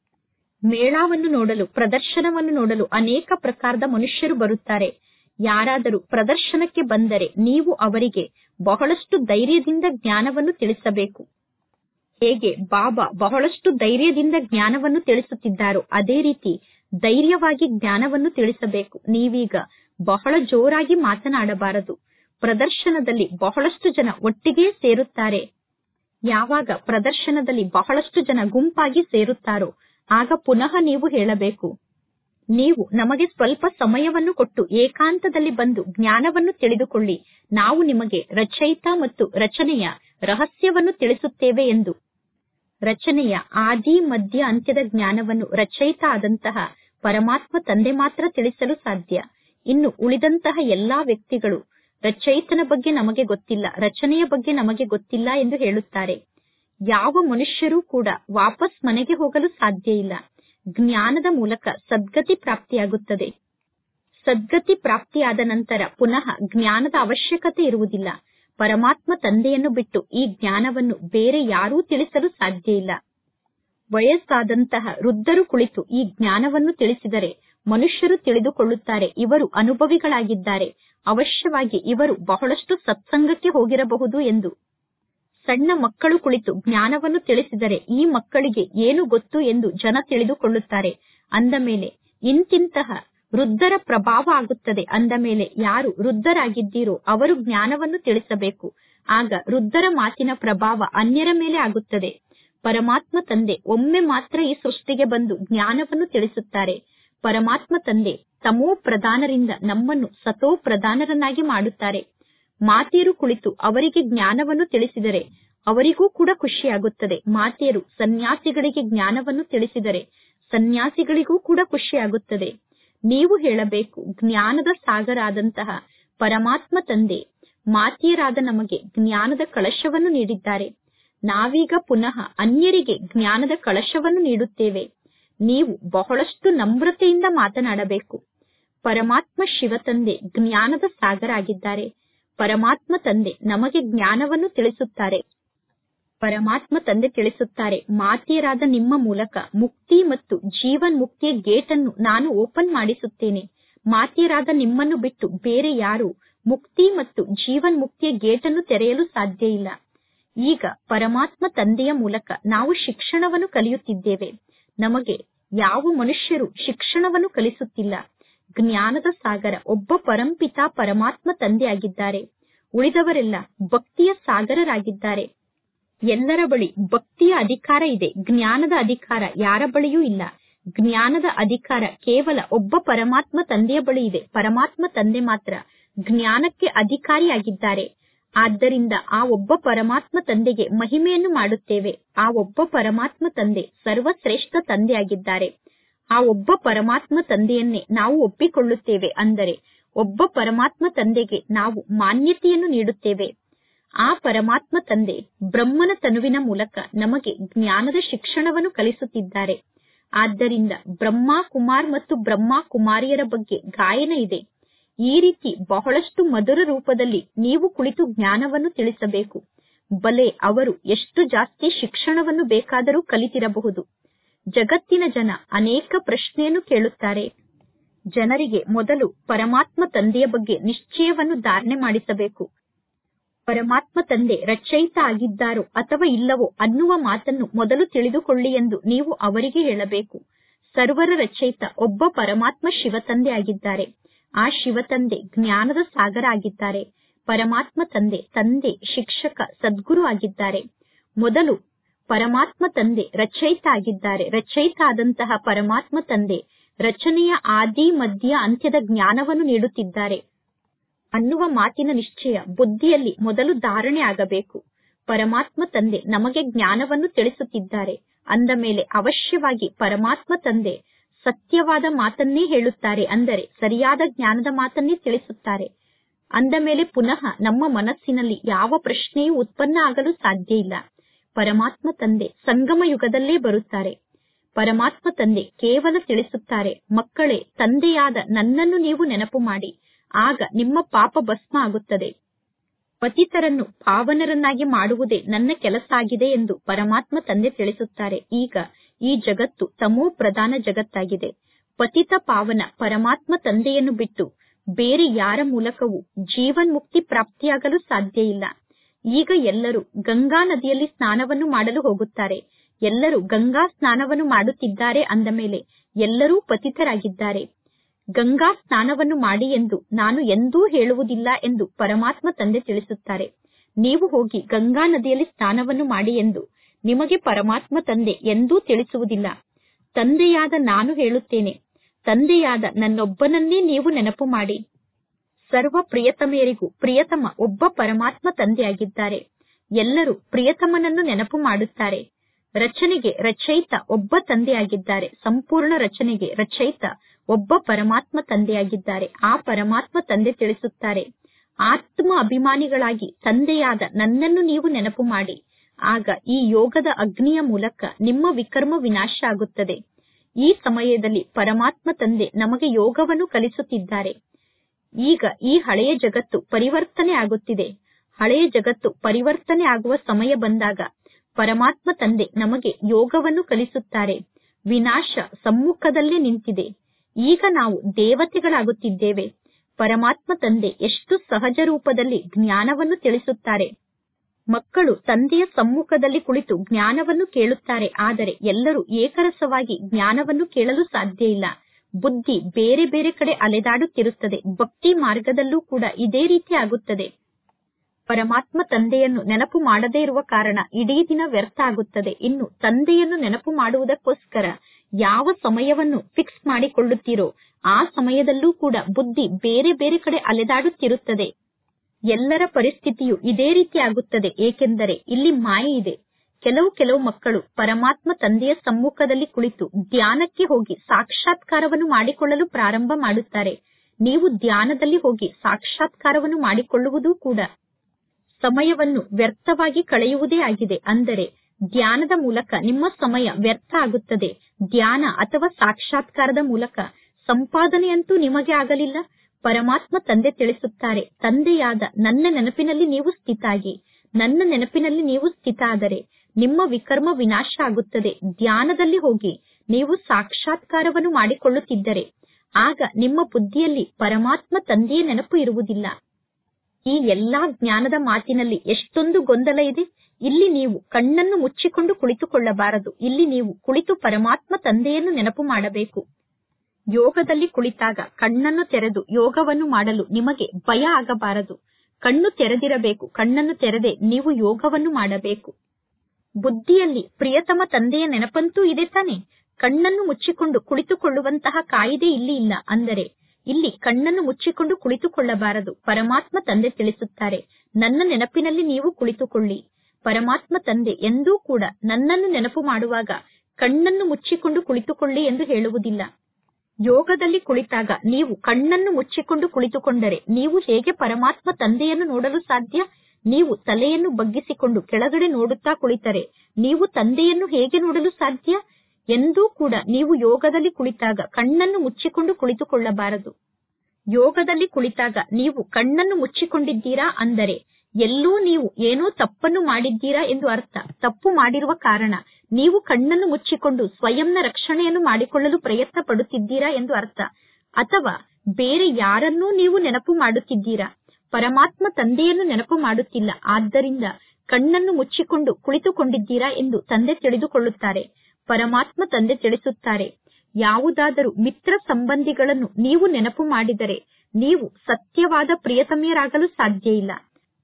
Speaker 1: ಮೇಳವನ್ನು ನೋಡಲು ಪ್ರದರ್ಶನವನ್ನು ನೋಡಲು ಅನೇಕ ಪ್ರಕಾರದ ಮನುಷ್ಯರು ಬರುತ್ತಾರೆ ಯಾರಾದರೂ ಪ್ರದರ್ಶನಕ್ಕೆ ಬಂದರೆ ನೀವು ಅವರಿಗೆ ಬಹಳಷ್ಟು ಧೈರ್ಯದಿಂದ ಜ್ಞಾನವನ್ನು ತಿಳಿಸಬೇಕು ಹೇಗೆ ಬಾಬಾ ಬಹಳಷ್ಟು ಧೈರ್ಯದಿಂದ ಜ್ಞಾನವನ್ನು ತಿಳಿಸುತ್ತಿದ್ದಾರೋ ಅದೇ ರೀತಿ ಧೈರ್ಯವಾಗಿ ಜ್ಞಾನವನ್ನು ತಿಳಿಸಬೇಕು ನೀವೀಗ ಬಹಳ ಜೋರಾಗಿ ಮಾತನಾಡಬಾರದು ಪ್ರದರ್ಶನದಲ್ಲಿ ಬಹಳಷ್ಟು ಜನ ಒಟ್ಟಿಗೆ ಸೇರುತ್ತಾರೆ ಯಾವಾಗ ಪ್ರದರ್ಶನದಲ್ಲಿ ಬಹಳಷ್ಟು ಜನ ಗುಂಪಾಗಿ ಸೇರುತ್ತಾರೋ ಆಗ ಪುನಃ ನೀವು ಹೇಳಬೇಕು ನೀವು ನಮಗೆ ಸ್ವಲ್ಪ ಸಮಯವನ್ನು ಕೊಟ್ಟು ಏಕಾಂತದಲ್ಲಿ ಬಂದು ಜ್ಞಾನವನ್ನು ತಿಳಿದುಕೊಳ್ಳಿ ನಾವು ನಿಮಗೆ ರಚಯಿತ ಮತ್ತು ರಚನೆಯ ರಹಸ್ಯವನ್ನು ತಿಳಿಸುತ್ತೇವೆ ಎಂದು ರಚನೆಯ ಆದಿ ಮಧ್ಯ ಅಂತ್ಯದ ಜ್ಞಾನವನ್ನು ರಚಯಿತ ಆದಂತಹ ಪರಮಾತ್ಮ ತಂದೆ ಮಾತ್ರ ತಿಳಿಸಲು ಸಾಧ್ಯ ಇನ್ನು ಉಳಿದಂತಹ ಎಲ್ಲಾ ವ್ಯಕ್ತಿಗಳು ರಚಯಿತನ ಬಗ್ಗೆ ನಮಗೆ ಗೊತ್ತಿಲ್ಲ ರಚನೆಯ ಬಗ್ಗೆ ನಮಗೆ ಗೊತ್ತಿಲ್ಲ ಎಂದು ಹೇಳುತ್ತಾರೆ ಯಾವ ಮನುಷ್ಯರೂ ಕೂಡ ವಾಪಸ್ ಮನೆಗೆ ಹೋಗಲು ಸಾಧ್ಯ ಇಲ್ಲ ಜ್ಞಾನದ ಮೂಲಕ ಸದ್ಗತಿ ಪ್ರಾಪ್ತಿಯಾಗುತ್ತದೆ ಸದ್ಗತಿ ಪ್ರಾಪ್ತಿಯಾದ ನಂತರ ಪುನಃ ಜ್ಞಾನದ ಅವಶ್ಯಕತೆ ಇರುವುದಿಲ್ಲ ಪರಮಾತ್ಮ ತಂದೆಯನ್ನು ಬಿಟ್ಟು ಈ ಜ್ಞಾನವನ್ನು ಬೇರೆ ಯಾರೂ ತಿಳಿಸಲು ಸಾಧ್ಯ ಇಲ್ಲ ವಯಸ್ಸಾದಂತಹ ವೃದ್ಧರು ಕುಳಿತು ಈ ಜ್ಞಾನವನ್ನು ತಿಳಿಸಿದರೆ ಮನುಷ್ಯರು ತಿಳಿದುಕೊಳ್ಳುತ್ತಾರೆ ಇವರು ಅನುಭವಿಗಳಾಗಿದ್ದಾರೆ ಅವಶ್ಯವಾಗಿ ಇವರು ಬಹಳಷ್ಟು ಸತ್ಸಂಗಕ್ಕೆ ಹೋಗಿರಬಹುದು ಎಂದು ಸಣ್ಣ ಮಕ್ಕಳು ಕುಳಿತು ಜ್ಞಾನವನ್ನು ತಿಳಿಸಿದರೆ ಈ ಮಕ್ಕಳಿಗೆ ಏನು ಗೊತ್ತು ಎಂದು ಜನ ತಿಳಿದುಕೊಳ್ಳುತ್ತಾರೆ ಅಂದ ಮೇಲೆ ಇಂತಿಂತಹ ವೃದ್ಧರ ಪ್ರಭಾವ ಆಗುತ್ತದೆ ಅಂದ ಮೇಲೆ ಯಾರು ವೃದ್ಧರಾಗಿದ್ದೀರೋ ಅವರು ಜ್ಞಾನವನ್ನು ತಿಳಿಸಬೇಕು ಆಗ ವೃದ್ಧರ ಮಾತಿನ ಪ್ರಭಾವ ಅನ್ಯರ ಮೇಲೆ ಆಗುತ್ತದೆ ಪರಮಾತ್ಮ ತಂದೆ ಒಮ್ಮೆ ಮಾತ್ರ ಈ ಸೃಷ್ಟಿಗೆ ಬಂದು ಜ್ಞಾನವನ್ನು ತಿಳಿಸುತ್ತಾರೆ ಪರಮಾತ್ಮ ತಂದೆ ತಮೋ ಪ್ರಧಾನರಿಂದ ನಮ್ಮನ್ನು ಸತೋ ಪ್ರಧಾನರನ್ನಾಗಿ ಮಾಡುತ್ತಾರೆ ಮಾತೆಯರು ಕುಳಿತು ಅವರಿಗೆ ಜ್ಞಾನವನ್ನು ತಿಳಿಸಿದರೆ ಅವರಿಗೂ ಕೂಡ ಖುಷಿಯಾಗುತ್ತದೆ ಮಾತೆಯರು ಸನ್ಯಾಸಿಗಳಿಗೆ ಜ್ಞಾನವನ್ನು ತಿಳಿಸಿದರೆ ಸನ್ಯಾಸಿಗಳಿಗೂ ಕೂಡ ಖುಷಿಯಾಗುತ್ತದೆ ನೀವು ಹೇಳಬೇಕು ಜ್ಞಾನದ ಸಾಗರ ಆದಂತಹ ಪರಮಾತ್ಮ ತಂದೆ ಮಾತೆಯರಾದ ನಮಗೆ ಜ್ಞಾನದ ಕಳಶವನ್ನು ನೀಡಿದ್ದಾರೆ ನಾವೀಗ ಪುನಃ ಅನ್ಯರಿಗೆ ಜ್ಞಾನದ ಕಳಶವನ್ನು ನೀಡುತ್ತೇವೆ ನೀವು ಬಹಳಷ್ಟು ನಮ್ರತೆಯಿಂದ ಮಾತನಾಡಬೇಕು ಪರಮಾತ್ಮ ಶಿವ ತಂದೆ ಜ್ಞಾನದ ಸಾಗರ ಆಗಿದ್ದಾರೆ ಪರಮಾತ್ಮ ತಂದೆ ನಮಗೆ ಜ್ಞಾನವನ್ನು ತಿಳಿಸುತ್ತಾರೆ ಪರಮಾತ್ಮ ತಂದೆ ತಿಳಿಸುತ್ತಾರೆ ಮಾತೆಯರಾದ ನಿಮ್ಮ ಮೂಲಕ ಮುಕ್ತಿ ಮತ್ತು ಜೀವನ್ ಮುಕ್ತಿಯ ಗೇಟ್ ಅನ್ನು ನಾನು ಓಪನ್ ಮಾಡಿಸುತ್ತೇನೆ ಮಾತೆಯರಾದ ನಿಮ್ಮನ್ನು ಬಿಟ್ಟು ಬೇರೆ ಯಾರು ಮುಕ್ತಿ ಮತ್ತು ಜೀವನ್ ಮುಕ್ತಿಯ ಗೇಟ್ ಅನ್ನು ತೆರೆಯಲು ಸಾಧ್ಯ ಇಲ್ಲ ಈಗ ಪರಮಾತ್ಮ ತಂದೆಯ ಮೂಲಕ ನಾವು ಶಿಕ್ಷಣವನ್ನು ಕಲಿಯುತ್ತಿದ್ದೇವೆ ನಮಗೆ ಯಾವ ಮನುಷ್ಯರು ಶಿಕ್ಷಣವನ್ನು ಕಲಿಸುತ್ತಿಲ್ಲ ಜ್ಞಾನದ ಸಾಗರ ಒಬ್ಬ ಪರಂಪಿತ ಪರಮಾತ್ಮ ತಂದೆಯಾಗಿದ್ದಾರೆ ಉಳಿದವರೆಲ್ಲ ಭಕ್ತಿಯ ಸಾಗರರಾಗಿದ್ದಾರೆ ಎಲ್ಲರ ಬಳಿ ಭಕ್ತಿಯ ಅಧಿಕಾರ ಇದೆ ಜ್ಞಾನದ ಅಧಿಕಾರ ಯಾರ ಬಳಿಯೂ ಇಲ್ಲ ಜ್ಞಾನದ ಅಧಿಕಾರ ಕೇವಲ ಒಬ್ಬ ಪರಮಾತ್ಮ ತಂದೆಯ ಬಳಿ ಇದೆ ಪರಮಾತ್ಮ ತಂದೆ ಮಾತ್ರ ಜ್ಞಾನಕ್ಕೆ ಅಧಿಕಾರಿಯಾಗಿದ್ದಾರೆ ಆದ್ದರಿಂದ ಆ ಒಬ್ಬ ಪರಮಾತ್ಮ ತಂದೆಗೆ ಮಹಿಮೆಯನ್ನು ಮಾಡುತ್ತೇವೆ ಆ ಒಬ್ಬ ಪರಮಾತ್ಮ ತಂದೆ ಸರ್ವಶ್ರೇಷ್ಠ ತಂದೆಯಾಗಿದ್ದಾರೆ ಆ ಒಬ್ಬ ಪರಮಾತ್ಮ ತಂದೆಯನ್ನೇ ನಾವು ಒಪ್ಪಿಕೊಳ್ಳುತ್ತೇವೆ ಅಂದರೆ ಒಬ್ಬ ಪರಮಾತ್ಮ ತಂದೆಗೆ ನಾವು ಮಾನ್ಯತೆಯನ್ನು ನೀಡುತ್ತೇವೆ ಆ ಪರಮಾತ್ಮ ತಂದೆ ಬ್ರಹ್ಮನ ತನುವಿನ ಮೂಲಕ ನಮಗೆ ಜ್ಞಾನದ ಶಿಕ್ಷಣವನ್ನು ಕಲಿಸುತ್ತಿದ್ದಾರೆ ಆದ್ದರಿಂದ ಬ್ರಹ್ಮ ಕುಮಾರ್ ಮತ್ತು ಬ್ರಹ್ಮ ಕುಮಾರಿಯರ ಬಗ್ಗೆ ಗಾಯನ ಇದೆ ಈ ರೀತಿ ಬಹಳಷ್ಟು ಮಧುರ ರೂಪದಲ್ಲಿ ನೀವು ಕುಳಿತು ಜ್ಞಾನವನ್ನು ತಿಳಿಸಬೇಕು ಬಲೆ ಅವರು ಎಷ್ಟು ಜಾಸ್ತಿ ಶಿಕ್ಷಣವನ್ನು ಬೇಕಾದರೂ ಕಲಿತಿರಬಹುದು ಜಗತ್ತಿನ ಜನ ಅನೇಕ ಪ್ರಶ್ನೆಯನ್ನು ಕೇಳುತ್ತಾರೆ ಜನರಿಗೆ ಮೊದಲು ಪರಮಾತ್ಮ ತಂದೆಯ ಬಗ್ಗೆ ನಿಶ್ಚಯವನ್ನು ಧಾರಣೆ ಮಾಡಿಸಬೇಕು ಪರಮಾತ್ಮ ತಂದೆ ರಚಯಿತ ಆಗಿದ್ದಾರೋ ಅಥವಾ ಇಲ್ಲವೋ ಅನ್ನುವ ಮಾತನ್ನು ಮೊದಲು ತಿಳಿದುಕೊಳ್ಳಿ ಎಂದು ನೀವು ಅವರಿಗೆ ಹೇಳಬೇಕು ಸರ್ವರ ರಚಯಿತ ಒಬ್ಬ ಪರಮಾತ್ಮ ಶಿವತಂದೆ ಆಗಿದ್ದಾರೆ ಆ ಶಿವತಂದೆ ಜ್ಞಾನದ ಸಾಗರ ಆಗಿದ್ದಾರೆ ಪರಮಾತ್ಮ ತಂದೆ ತಂದೆ ಶಿಕ್ಷಕ ಸದ್ಗುರು ಆಗಿದ್ದಾರೆ ಮೊದಲು ಪರಮಾತ್ಮ ತಂದೆ ರಚಯಿತ ಆಗಿದ್ದಾರೆ ರಚಯಿತ ಆದಂತಹ ಪರಮಾತ್ಮ ತಂದೆ ರಚನೆಯ ಆದಿ ಮಧ್ಯ ಅಂತ್ಯದ ಜ್ಞಾನವನ್ನು ನೀಡುತ್ತಿದ್ದಾರೆ ಅನ್ನುವ ಮಾತಿನ ನಿಶ್ಚಯ ಬುದ್ಧಿಯಲ್ಲಿ ಮೊದಲು ಧಾರಣೆ ಆಗಬೇಕು ಪರಮಾತ್ಮ ತಂದೆ ನಮಗೆ ಜ್ಞಾನವನ್ನು ತಿಳಿಸುತ್ತಿದ್ದಾರೆ ಅಂದ ಮೇಲೆ ಅವಶ್ಯವಾಗಿ ಪರಮಾತ್ಮ ತಂದೆ ಸತ್ಯವಾದ ಮಾತನ್ನೇ ಹೇಳುತ್ತಾರೆ ಅಂದರೆ ಸರಿಯಾದ ಜ್ಞಾನದ ಮಾತನ್ನೇ ತಿಳಿಸುತ್ತಾರೆ ಅಂದ ಮೇಲೆ ಪುನಃ ನಮ್ಮ ಮನಸ್ಸಿನಲ್ಲಿ ಯಾವ ಪ್ರಶ್ನೆಯೂ ಉತ್ಪನ್ನ ಆಗಲು ಸಾಧ್ಯ ಇಲ್ಲ ಪರಮಾತ್ಮ ತಂದೆ ಸಂಗಮ ಯುಗದಲ್ಲೇ ಬರುತ್ತಾರೆ ಪರಮಾತ್ಮ ತಂದೆ ಕೇವಲ ತಿಳಿಸುತ್ತಾರೆ ಮಕ್ಕಳೇ ತಂದೆಯಾದ ನನ್ನನ್ನು ನೀವು ನೆನಪು ಮಾಡಿ ಆಗ ನಿಮ್ಮ ಪಾಪ ಭಸ್ಮ ಆಗುತ್ತದೆ ಪತಿತರನ್ನು ಪಾವನರನ್ನಾಗಿ ಮಾಡುವುದೇ ನನ್ನ ಕೆಲಸ ಆಗಿದೆ ಎಂದು ಪರಮಾತ್ಮ ತಂದೆ ತಿಳಿಸುತ್ತಾರೆ ಈಗ ಈ ಜಗತ್ತು ತಮೋ ಪ್ರಧಾನ ಜಗತ್ತಾಗಿದೆ ಪತಿತ ಪಾವನ ಪರಮಾತ್ಮ ತಂದೆಯನ್ನು ಬಿಟ್ಟು ಬೇರೆ ಯಾರ ಮೂಲಕವೂ ಜೀವನ್ ಮುಕ್ತಿ ಪ್ರಾಪ್ತಿಯಾಗಲು ಸಾಧ್ಯ ಇಲ್ಲ ಈಗ ಎಲ್ಲರೂ ಗಂಗಾ ನದಿಯಲ್ಲಿ ಸ್ನಾನವನ್ನು ಮಾಡಲು ಹೋಗುತ್ತಾರೆ ಎಲ್ಲರೂ ಗಂಗಾ ಸ್ನಾನವನ್ನು ಮಾಡುತ್ತಿದ್ದಾರೆ ಅಂದ ಮೇಲೆ ಎಲ್ಲರೂ ಪತಿತರಾಗಿದ್ದಾರೆ ಗಂಗಾ ಸ್ನಾನವನ್ನು ಮಾಡಿ ಎಂದು ನಾನು ಎಂದೂ ಹೇಳುವುದಿಲ್ಲ ಎಂದು ಪರಮಾತ್ಮ ತಂದೆ ತಿಳಿಸುತ್ತಾರೆ ನೀವು ಹೋಗಿ ಗಂಗಾ ನದಿಯಲ್ಲಿ ಸ್ನಾನವನ್ನು ಮಾಡಿ ಎಂದು ನಿಮಗೆ ಪರಮಾತ್ಮ ತಂದೆ ಎಂದೂ ತಿಳಿಸುವುದಿಲ್ಲ ತಂದೆಯಾದ ನಾನು ಹೇಳುತ್ತೇನೆ ತಂದೆಯಾದ ನನ್ನೊಬ್ಬನನ್ನೇ ನೀವು ನೆನಪು ಮಾಡಿ ಸರ್ವ ಪ್ರಿಯತಮೆಯರಿಗೂ ಪ್ರಿಯತಮ ಒಬ್ಬ ಪರಮಾತ್ಮ ತಂದೆಯಾಗಿದ್ದಾರೆ ಎಲ್ಲರೂ ಪ್ರಿಯತಮನನ್ನು ನೆನಪು ಮಾಡುತ್ತಾರೆ ರಚನೆಗೆ ರಚಯಿತ ಒಬ್ಬ ತಂದೆಯಾಗಿದ್ದಾರೆ ಸಂಪೂರ್ಣ ರಚನೆಗೆ ರಚಯಿತ ಒಬ್ಬ ಪರಮಾತ್ಮ ತಂದೆಯಾಗಿದ್ದಾರೆ ಆ ಪರಮಾತ್ಮ ತಂದೆ ತಿಳಿಸುತ್ತಾರೆ ಆತ್ಮ ಅಭಿಮಾನಿಗಳಾಗಿ ತಂದೆಯಾದ ನನ್ನನ್ನು ನೀವು ನೆನಪು ಮಾಡಿ ಆಗ ಈ ಯೋಗದ ಅಗ್ನಿಯ ಮೂಲಕ ನಿಮ್ಮ ವಿಕರ್ಮ ವಿನಾಶ ಆಗುತ್ತದೆ ಈ ಸಮಯದಲ್ಲಿ ಪರಮಾತ್ಮ ತಂದೆ ನಮಗೆ ಯೋಗವನ್ನು ಕಲಿಸುತ್ತಿದ್ದಾರೆ ಈಗ ಈ ಹಳೆಯ ಜಗತ್ತು ಪರಿವರ್ತನೆ ಆಗುತ್ತಿದೆ ಹಳೆಯ ಜಗತ್ತು ಪರಿವರ್ತನೆ ಆಗುವ ಸಮಯ ಬಂದಾಗ ಪರಮಾತ್ಮ ತಂದೆ ನಮಗೆ ಯೋಗವನ್ನು ಕಲಿಸುತ್ತಾರೆ ವಿನಾಶ ಸಮ್ಮುಖದಲ್ಲೇ ನಿಂತಿದೆ ಈಗ ನಾವು ದೇವತೆಗಳಾಗುತ್ತಿದ್ದೇವೆ ಪರಮಾತ್ಮ ತಂದೆ ಎಷ್ಟು ಸಹಜ ರೂಪದಲ್ಲಿ ಜ್ಞಾನವನ್ನು ತಿಳಿಸುತ್ತಾರೆ ಮಕ್ಕಳು ತಂದೆಯ ಸಮ್ಮುಖದಲ್ಲಿ ಕುಳಿತು ಜ್ಞಾನವನ್ನು ಕೇಳುತ್ತಾರೆ ಆದರೆ ಎಲ್ಲರೂ ಏಕರಸವಾಗಿ ಜ್ಞಾನವನ್ನು ಕೇಳಲು ಸಾಧ್ಯ ಇಲ್ಲ ಬುದ್ಧಿ ಬೇರೆ ಬೇರೆ ಕಡೆ ಅಲೆದಾಡುತ್ತಿರುತ್ತದೆ ಭಕ್ತಿ ಮಾರ್ಗದಲ್ಲೂ ಕೂಡ ಇದೇ ರೀತಿ ಆಗುತ್ತದೆ ಪರಮಾತ್ಮ ತಂದೆಯನ್ನು ನೆನಪು ಮಾಡದೇ ಇರುವ ಕಾರಣ ಇಡೀ ದಿನ ವ್ಯರ್ಥ ಆಗುತ್ತದೆ ಇನ್ನು ತಂದೆಯನ್ನು ನೆನಪು ಮಾಡುವುದಕ್ಕೋಸ್ಕರ ಯಾವ ಸಮಯವನ್ನು ಫಿಕ್ಸ್ ಮಾಡಿಕೊಳ್ಳುತ್ತೀರೋ ಆ ಸಮಯದಲ್ಲೂ ಕೂಡ ಬುದ್ಧಿ ಬೇರೆ ಬೇರೆ ಕಡೆ ಅಲೆದಾಡುತ್ತಿರುತ್ತದೆ ಎಲ್ಲರ ಪರಿಸ್ಥಿತಿಯು ಇದೇ ರೀತಿ ಆಗುತ್ತದೆ ಏಕೆಂದರೆ ಇಲ್ಲಿ ಮಾಯೆ ಇದೆ ಕೆಲವು ಕೆಲವು ಮಕ್ಕಳು ಪರಮಾತ್ಮ ತಂದೆಯ ಸಮ್ಮುಖದಲ್ಲಿ ಕುಳಿತು ಧ್ಯಾನಕ್ಕೆ ಹೋಗಿ ಸಾಕ್ಷಾತ್ಕಾರವನ್ನು ಮಾಡಿಕೊಳ್ಳಲು ಪ್ರಾರಂಭ ಮಾಡುತ್ತಾರೆ ನೀವು ಧ್ಯಾನದಲ್ಲಿ ಹೋಗಿ ಸಾಕ್ಷಾತ್ಕಾರವನ್ನು ಮಾಡಿಕೊಳ್ಳುವುದೂ ಕೂಡ ಸಮಯವನ್ನು ವ್ಯರ್ಥವಾಗಿ ಕಳೆಯುವುದೇ ಆಗಿದೆ ಅಂದರೆ ಧ್ಯಾನದ ಮೂಲಕ ನಿಮ್ಮ ಸಮಯ ವ್ಯರ್ಥ ಆಗುತ್ತದೆ ಧ್ಯಾನ ಅಥವಾ ಸಾಕ್ಷಾತ್ಕಾರದ ಮೂಲಕ ಸಂಪಾದನೆಯಂತೂ ನಿಮಗೆ ಆಗಲಿಲ್ಲ ಪರಮಾತ್ಮ ತಂದೆ ತಿಳಿಸುತ್ತಾರೆ ತಂದೆಯಾದ ನನ್ನ ನೆನಪಿನಲ್ಲಿ ನೀವು ಸ್ಥಿತಾಗಿ ನನ್ನ ನೆನಪಿನಲ್ಲಿ ನೀವು ಸ್ಥಿತ ಆದರೆ ನಿಮ್ಮ ವಿಕರ್ಮ ವಿನಾಶ ಆಗುತ್ತದೆ ಧ್ಯಾನದಲ್ಲಿ ಹೋಗಿ ನೀವು ಸಾಕ್ಷಾತ್ಕಾರವನ್ನು ಮಾಡಿಕೊಳ್ಳುತ್ತಿದ್ದರೆ ಆಗ ನಿಮ್ಮ ಬುದ್ಧಿಯಲ್ಲಿ ಪರಮಾತ್ಮ ತಂದೆಯ ನೆನಪು ಇರುವುದಿಲ್ಲ ಈ ಎಲ್ಲಾ ಜ್ಞಾನದ ಮಾತಿನಲ್ಲಿ ಎಷ್ಟೊಂದು ಗೊಂದಲ ಇದೆ ಇಲ್ಲಿ ನೀವು ಕಣ್ಣನ್ನು ಮುಚ್ಚಿಕೊಂಡು ಕುಳಿತುಕೊಳ್ಳಬಾರದು ಇಲ್ಲಿ ನೀವು ಕುಳಿತು ಪರಮಾತ್ಮ ತಂದೆಯನ್ನು ನೆನಪು ಮಾಡಬೇಕು ಯೋಗದಲ್ಲಿ ಕುಳಿತಾಗ ಕಣ್ಣನ್ನು ತೆರೆದು ಯೋಗವನ್ನು ಮಾಡಲು ನಿಮಗೆ ಭಯ ಆಗಬಾರದು ಕಣ್ಣು ತೆರೆದಿರಬೇಕು ಕಣ್ಣನ್ನು ತೆರೆದೆ ನೀವು ಯೋಗವನ್ನು ಮಾಡಬೇಕು ಬುದ್ಧಿಯಲ್ಲಿ ಪ್ರಿಯತಮ ತಂದೆಯ ನೆನಪಂತೂ ಇದೆ ತಾನೆ ಕಣ್ಣನ್ನು ಮುಚ್ಚಿಕೊಂಡು ಕುಳಿತುಕೊಳ್ಳುವಂತಹ ಕಾಯಿದೆ ಇಲ್ಲಿ ಇಲ್ಲ ಅಂದರೆ ಇಲ್ಲಿ ಕಣ್ಣನ್ನು ಮುಚ್ಚಿಕೊಂಡು ಕುಳಿತುಕೊಳ್ಳಬಾರದು ಪರಮಾತ್ಮ ತಂದೆ ತಿಳಿಸುತ್ತಾರೆ ನನ್ನ ನೆನಪಿನಲ್ಲಿ ನೀವು ಕುಳಿತುಕೊಳ್ಳಿ ಪರಮಾತ್ಮ ತಂದೆ ಎಂದೂ ಕೂಡ ನನ್ನನ್ನು ನೆನಪು ಮಾಡುವಾಗ ಕಣ್ಣನ್ನು ಮುಚ್ಚಿಕೊಂಡು ಕುಳಿತುಕೊಳ್ಳಿ ಎಂದು ಹೇಳುವುದಿಲ್ಲ ಯೋಗದಲ್ಲಿ ಕುಳಿತಾಗ ನೀವು ಕಣ್ಣನ್ನು ಮುಚ್ಚಿಕೊಂಡು ಕುಳಿತುಕೊಂಡರೆ ನೀವು ಹೇಗೆ ಪರಮಾತ್ಮ ತಂದೆಯನ್ನು ನೋಡಲು ಸಾಧ್ಯ ನೀವು ತಲೆಯನ್ನು ಬಗ್ಗಿಸಿಕೊಂಡು ಕೆಳಗಡೆ ನೋಡುತ್ತಾ ಕುಳಿತರೆ ನೀವು ತಂದೆಯನ್ನು ಹೇಗೆ ನೋಡಲು ಸಾಧ್ಯ ಎಂದೂ ಕೂಡ ನೀವು ಯೋಗದಲ್ಲಿ ಕುಳಿತಾಗ ಕಣ್ಣನ್ನು ಮುಚ್ಚಿಕೊಂಡು ಕುಳಿತುಕೊಳ್ಳಬಾರದು ಯೋಗದಲ್ಲಿ ಕುಳಿತಾಗ ನೀವು ಕಣ್ಣನ್ನು ಮುಚ್ಚಿಕೊಂಡಿದ್ದೀರಾ ಅಂದರೆ ಎಲ್ಲೂ ನೀವು ಏನೋ ತಪ್ಪನ್ನು ಮಾಡಿದ್ದೀರಾ ಎಂದು ಅರ್ಥ ತಪ್ಪು ಮಾಡಿರುವ ಕಾರಣ ನೀವು ಕಣ್ಣನ್ನು ಮುಚ್ಚಿಕೊಂಡು ಸ್ವಯಂನ ರಕ್ಷಣೆಯನ್ನು ಮಾಡಿಕೊಳ್ಳಲು ಪ್ರಯತ್ನ ಪಡುತ್ತಿದ್ದೀರಾ ಎಂದು ಅರ್ಥ ಅಥವಾ ಬೇರೆ ಯಾರನ್ನೂ ನೀವು ನೆನಪು ಮಾಡುತ್ತಿದ್ದೀರಾ ಪರಮಾತ್ಮ ತಂದೆಯನ್ನು ನೆನಪು ಮಾಡುತ್ತಿಲ್ಲ ಆದ್ದರಿಂದ ಕಣ್ಣನ್ನು ಮುಚ್ಚಿಕೊಂಡು ಕುಳಿತುಕೊಂಡಿದ್ದೀರಾ ಎಂದು ತಂದೆ ತಿಳಿದುಕೊಳ್ಳುತ್ತಾರೆ ಪರಮಾತ್ಮ ತಂದೆ ತಿಳಿಸುತ್ತಾರೆ ಯಾವುದಾದರೂ ಮಿತ್ರ ಸಂಬಂಧಿಗಳನ್ನು ನೀವು ನೆನಪು ಮಾಡಿದರೆ ನೀವು ಸತ್ಯವಾದ ಪ್ರಿಯತಮೆಯರಾಗಲು ಸಾಧ್ಯ ಇಲ್ಲ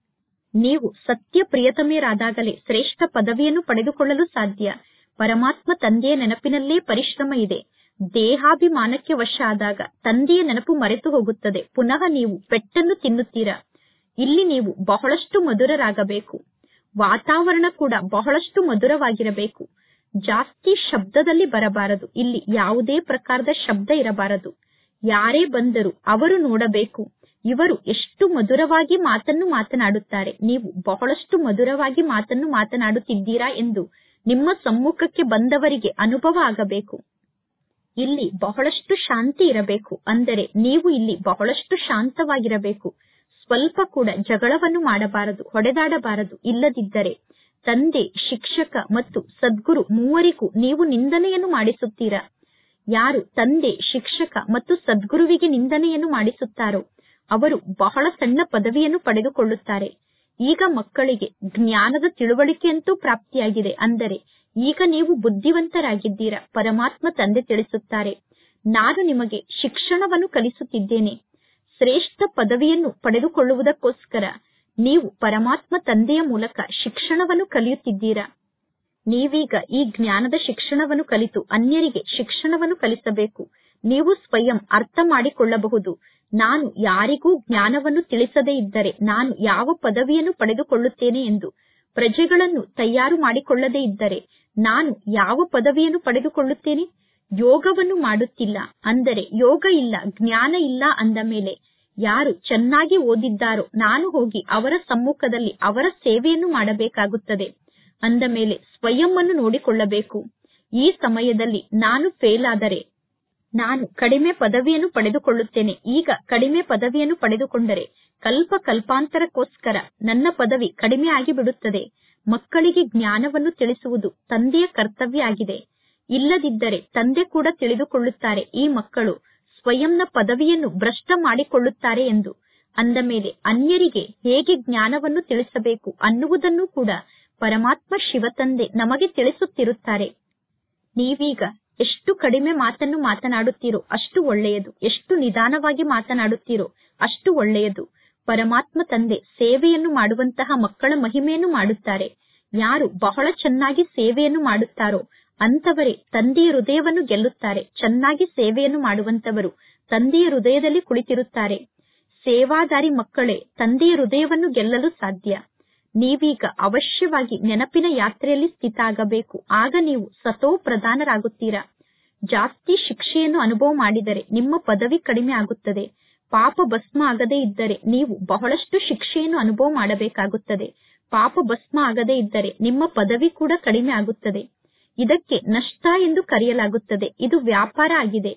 Speaker 1: ನೀವು ಸತ್ಯ ಪ್ರಿಯತಮೆಯರಾದಾಗಲೇ ಶ್ರೇಷ್ಠ ಪದವಿಯನ್ನು ಪಡೆದುಕೊಳ್ಳಲು ಸಾಧ್ಯ ಪರಮಾತ್ಮ ತಂದೆಯ ನೆನಪಿನಲ್ಲೇ ಪರಿಶ್ರಮ ಇದೆ ದೇಹಾಭಿಮಾನಕ್ಕೆ ವಶ ಆದಾಗ ತಂದೆಯ ನೆನಪು ಮರೆತು ಹೋಗುತ್ತದೆ ಪುನಃ ನೀವು ಪೆಟ್ಟನ್ನು ತಿನ್ನುತ್ತೀರಾ ಇಲ್ಲಿ ನೀವು ಬಹಳಷ್ಟು ಮಧುರರಾಗಬೇಕು ವಾತಾವರಣ ಕೂಡ ಬಹಳಷ್ಟು ಮಧುರವಾಗಿರಬೇಕು ಜಾಸ್ತಿ ಶಬ್ದದಲ್ಲಿ ಬರಬಾರದು ಇಲ್ಲಿ ಯಾವುದೇ ಪ್ರಕಾರದ ಶಬ್ದ ಇರಬಾರದು ಯಾರೇ ಬಂದರೂ ಅವರು ನೋಡಬೇಕು ಇವರು ಎಷ್ಟು ಮಧುರವಾಗಿ ಮಾತನ್ನು ಮಾತನಾಡುತ್ತಾರೆ ನೀವು ಬಹಳಷ್ಟು ಮಧುರವಾಗಿ ಮಾತನ್ನು ಮಾತನಾಡುತ್ತಿದ್ದೀರಾ ಎಂದು ನಿಮ್ಮ ಸಮ್ಮುಖಕ್ಕೆ ಬಂದವರಿಗೆ ಅನುಭವ ಆಗಬೇಕು ಇಲ್ಲಿ ಬಹಳಷ್ಟು ಶಾಂತಿ ಇರಬೇಕು ಅಂದರೆ ನೀವು ಇಲ್ಲಿ ಬಹಳಷ್ಟು ಶಾಂತವಾಗಿರಬೇಕು ಸ್ವಲ್ಪ ಕೂಡ ಜಗಳವನ್ನು ಮಾಡಬಾರದು ಹೊಡೆದಾಡಬಾರದು ಇಲ್ಲದಿದ್ದರೆ ತಂದೆ ಶಿಕ್ಷಕ ಮತ್ತು ಸದ್ಗುರು ಮೂವರಿಗೂ ನೀವು ನಿಂದನೆಯನ್ನು ಮಾಡಿಸುತ್ತೀರಾ ಯಾರು ತಂದೆ ಶಿಕ್ಷಕ ಮತ್ತು ಸದ್ಗುರುವಿಗೆ ನಿಂದನೆಯನ್ನು ಮಾಡಿಸುತ್ತಾರೋ ಅವರು ಬಹಳ ಸಣ್ಣ ಪದವಿಯನ್ನು ಪಡೆದುಕೊಳ್ಳುತ್ತಾರೆ ಈಗ ಮಕ್ಕಳಿಗೆ ಜ್ಞಾನದ ತಿಳುವಳಿಕೆಯಂತೂ ಪ್ರಾಪ್ತಿಯಾಗಿದೆ ಅಂದರೆ ಈಗ ನೀವು ಬುದ್ಧಿವಂತರಾಗಿದ್ದೀರಾ ಪರಮಾತ್ಮ ತಂದೆ ತಿಳಿಸುತ್ತಾರೆ ನಾನು ನಿಮಗೆ ಶಿಕ್ಷಣವನ್ನು ಕಲಿಸುತ್ತಿದ್ದೇನೆ ಶ್ರೇಷ್ಠ ಪದವಿಯನ್ನು ಪಡೆದುಕೊಳ್ಳುವುದಕ್ಕೋಸ್ಕರ ನೀವು ಪರಮಾತ್ಮ ತಂದೆಯ ಮೂಲಕ ಶಿಕ್ಷಣವನ್ನು ಕಲಿಯುತ್ತಿದ್ದೀರಾ ನೀವೀಗ ಈ ಜ್ಞಾನದ ಶಿಕ್ಷಣವನ್ನು ಕಲಿತು ಅನ್ಯರಿಗೆ ಶಿಕ್ಷಣವನ್ನು ಕಲಿಸಬೇಕು ನೀವು ಸ್ವಯಂ ಅರ್ಥ ಮಾಡಿಕೊಳ್ಳಬಹುದು ನಾನು ಯಾರಿಗೂ ಜ್ಞಾನವನ್ನು ತಿಳಿಸದೇ ಇದ್ದರೆ ನಾನು ಯಾವ ಪದವಿಯನ್ನು ಪಡೆದುಕೊಳ್ಳುತ್ತೇನೆ ಎಂದು ಪ್ರಜೆಗಳನ್ನು ತಯಾರು ಮಾಡಿಕೊಳ್ಳದೇ ಇದ್ದರೆ ನಾನು ಯಾವ ಪದವಿಯನ್ನು ಪಡೆದುಕೊಳ್ಳುತ್ತೇನೆ ಯೋಗವನ್ನು ಮಾಡುತ್ತಿಲ್ಲ ಅಂದರೆ ಯೋಗ ಇಲ್ಲ ಜ್ಞಾನ ಇಲ್ಲ ಅಂದ ಮೇಲೆ ಯಾರು ಚೆನ್ನಾಗಿ ಓದಿದ್ದಾರೋ ನಾನು ಹೋಗಿ ಅವರ ಸಮ್ಮುಖದಲ್ಲಿ ಅವರ ಸೇವೆಯನ್ನು ಮಾಡಬೇಕಾಗುತ್ತದೆ ಅಂದ ಮೇಲೆ ಸ್ವಯಂ ಅನ್ನು ನೋಡಿಕೊಳ್ಳಬೇಕು ಈ ಸಮಯದಲ್ಲಿ ನಾನು ಫೇಲ್ ಆದರೆ ನಾನು ಕಡಿಮೆ ಪದವಿಯನ್ನು ಪಡೆದುಕೊಳ್ಳುತ್ತೇನೆ ಈಗ ಕಡಿಮೆ ಪದವಿಯನ್ನು ಪಡೆದುಕೊಂಡರೆ ಕಲ್ಪ ಕಲ್ಪಾಂತರಕ್ಕೋಸ್ಕರ ನನ್ನ ಪದವಿ ಕಡಿಮೆ ಆಗಿ ಬಿಡುತ್ತದೆ ಮಕ್ಕಳಿಗೆ ಜ್ಞಾನವನ್ನು ತಿಳಿಸುವುದು ತಂದೆಯ ಕರ್ತವ್ಯ ಆಗಿದೆ ಇಲ್ಲದಿದ್ದರೆ ತಂದೆ ಕೂಡ ತಿಳಿದುಕೊಳ್ಳುತ್ತಾರೆ ಈ ಮಕ್ಕಳು ಸ್ವಯಂನ ಪದವಿಯನ್ನು ಭ್ರಷ್ಟ ಮಾಡಿಕೊಳ್ಳುತ್ತಾರೆ ಎಂದು ಅಂದ ಮೇಲೆ ಅನ್ಯರಿಗೆ ಹೇಗೆ ಜ್ಞಾನವನ್ನು ತಿಳಿಸಬೇಕು ಅನ್ನುವುದನ್ನು ಕೂಡ ಪರಮಾತ್ಮ ಶಿವತಂದೆ ನಮಗೆ ತಿಳಿಸುತ್ತಿರುತ್ತಾರೆ ನೀವೀಗ ಎಷ್ಟು ಕಡಿಮೆ ಮಾತನ್ನು ಮಾತನಾಡುತ್ತೀರೋ ಅಷ್ಟು ಒಳ್ಳೆಯದು ಎಷ್ಟು ನಿಧಾನವಾಗಿ ಮಾತನಾಡುತ್ತೀರೋ ಅಷ್ಟು ಒಳ್ಳೆಯದು ಪರಮಾತ್ಮ ತಂದೆ ಸೇವೆಯನ್ನು ಮಾಡುವಂತಹ ಮಕ್ಕಳ ಮಹಿಮೆಯನ್ನು ಮಾಡುತ್ತಾರೆ ಯಾರು ಬಹಳ ಚೆನ್ನಾಗಿ ಸೇವೆಯನ್ನು ಮಾಡುತ್ತಾರೋ ಅಂತವರೇ ತಂದೆಯ ಹೃದಯವನ್ನು ಗೆಲ್ಲುತ್ತಾರೆ ಚೆನ್ನಾಗಿ ಸೇವೆಯನ್ನು ಮಾಡುವಂತವರು ತಂದೆಯ ಹೃದಯದಲ್ಲಿ ಕುಳಿತಿರುತ್ತಾರೆ ಸೇವಾದಾರಿ ಮಕ್ಕಳೇ ತಂದೆಯ ಹೃದಯವನ್ನು ಗೆಲ್ಲಲು ಸಾಧ್ಯ ನೀವೀಗ ಅವಶ್ಯವಾಗಿ ನೆನಪಿನ ಯಾತ್ರೆಯಲ್ಲಿ ಸ್ಥಿತ ಆಗಬೇಕು ಆಗ ನೀವು ಸತೋ ಪ್ರಧಾನರಾಗುತ್ತೀರಾ ಜಾಸ್ತಿ ಶಿಕ್ಷೆಯನ್ನು ಅನುಭವ ಮಾಡಿದರೆ ನಿಮ್ಮ ಪದವಿ ಕಡಿಮೆ ಆಗುತ್ತದೆ ಪಾಪ ಭಸ್ಮ ಆಗದೇ ಇದ್ದರೆ ನೀವು ಬಹಳಷ್ಟು ಶಿಕ್ಷೆಯನ್ನು ಅನುಭವ ಮಾಡಬೇಕಾಗುತ್ತದೆ ಪಾಪ ಭಸ್ಮ ಆಗದೇ ಇದ್ದರೆ ನಿಮ್ಮ ಪದವಿ ಕೂಡ ಕಡಿಮೆ ಆಗುತ್ತದೆ ಇದಕ್ಕೆ ನಷ್ಟ ಎಂದು ಕರೆಯಲಾಗುತ್ತದೆ ಇದು ವ್ಯಾಪಾರ ಆಗಿದೆ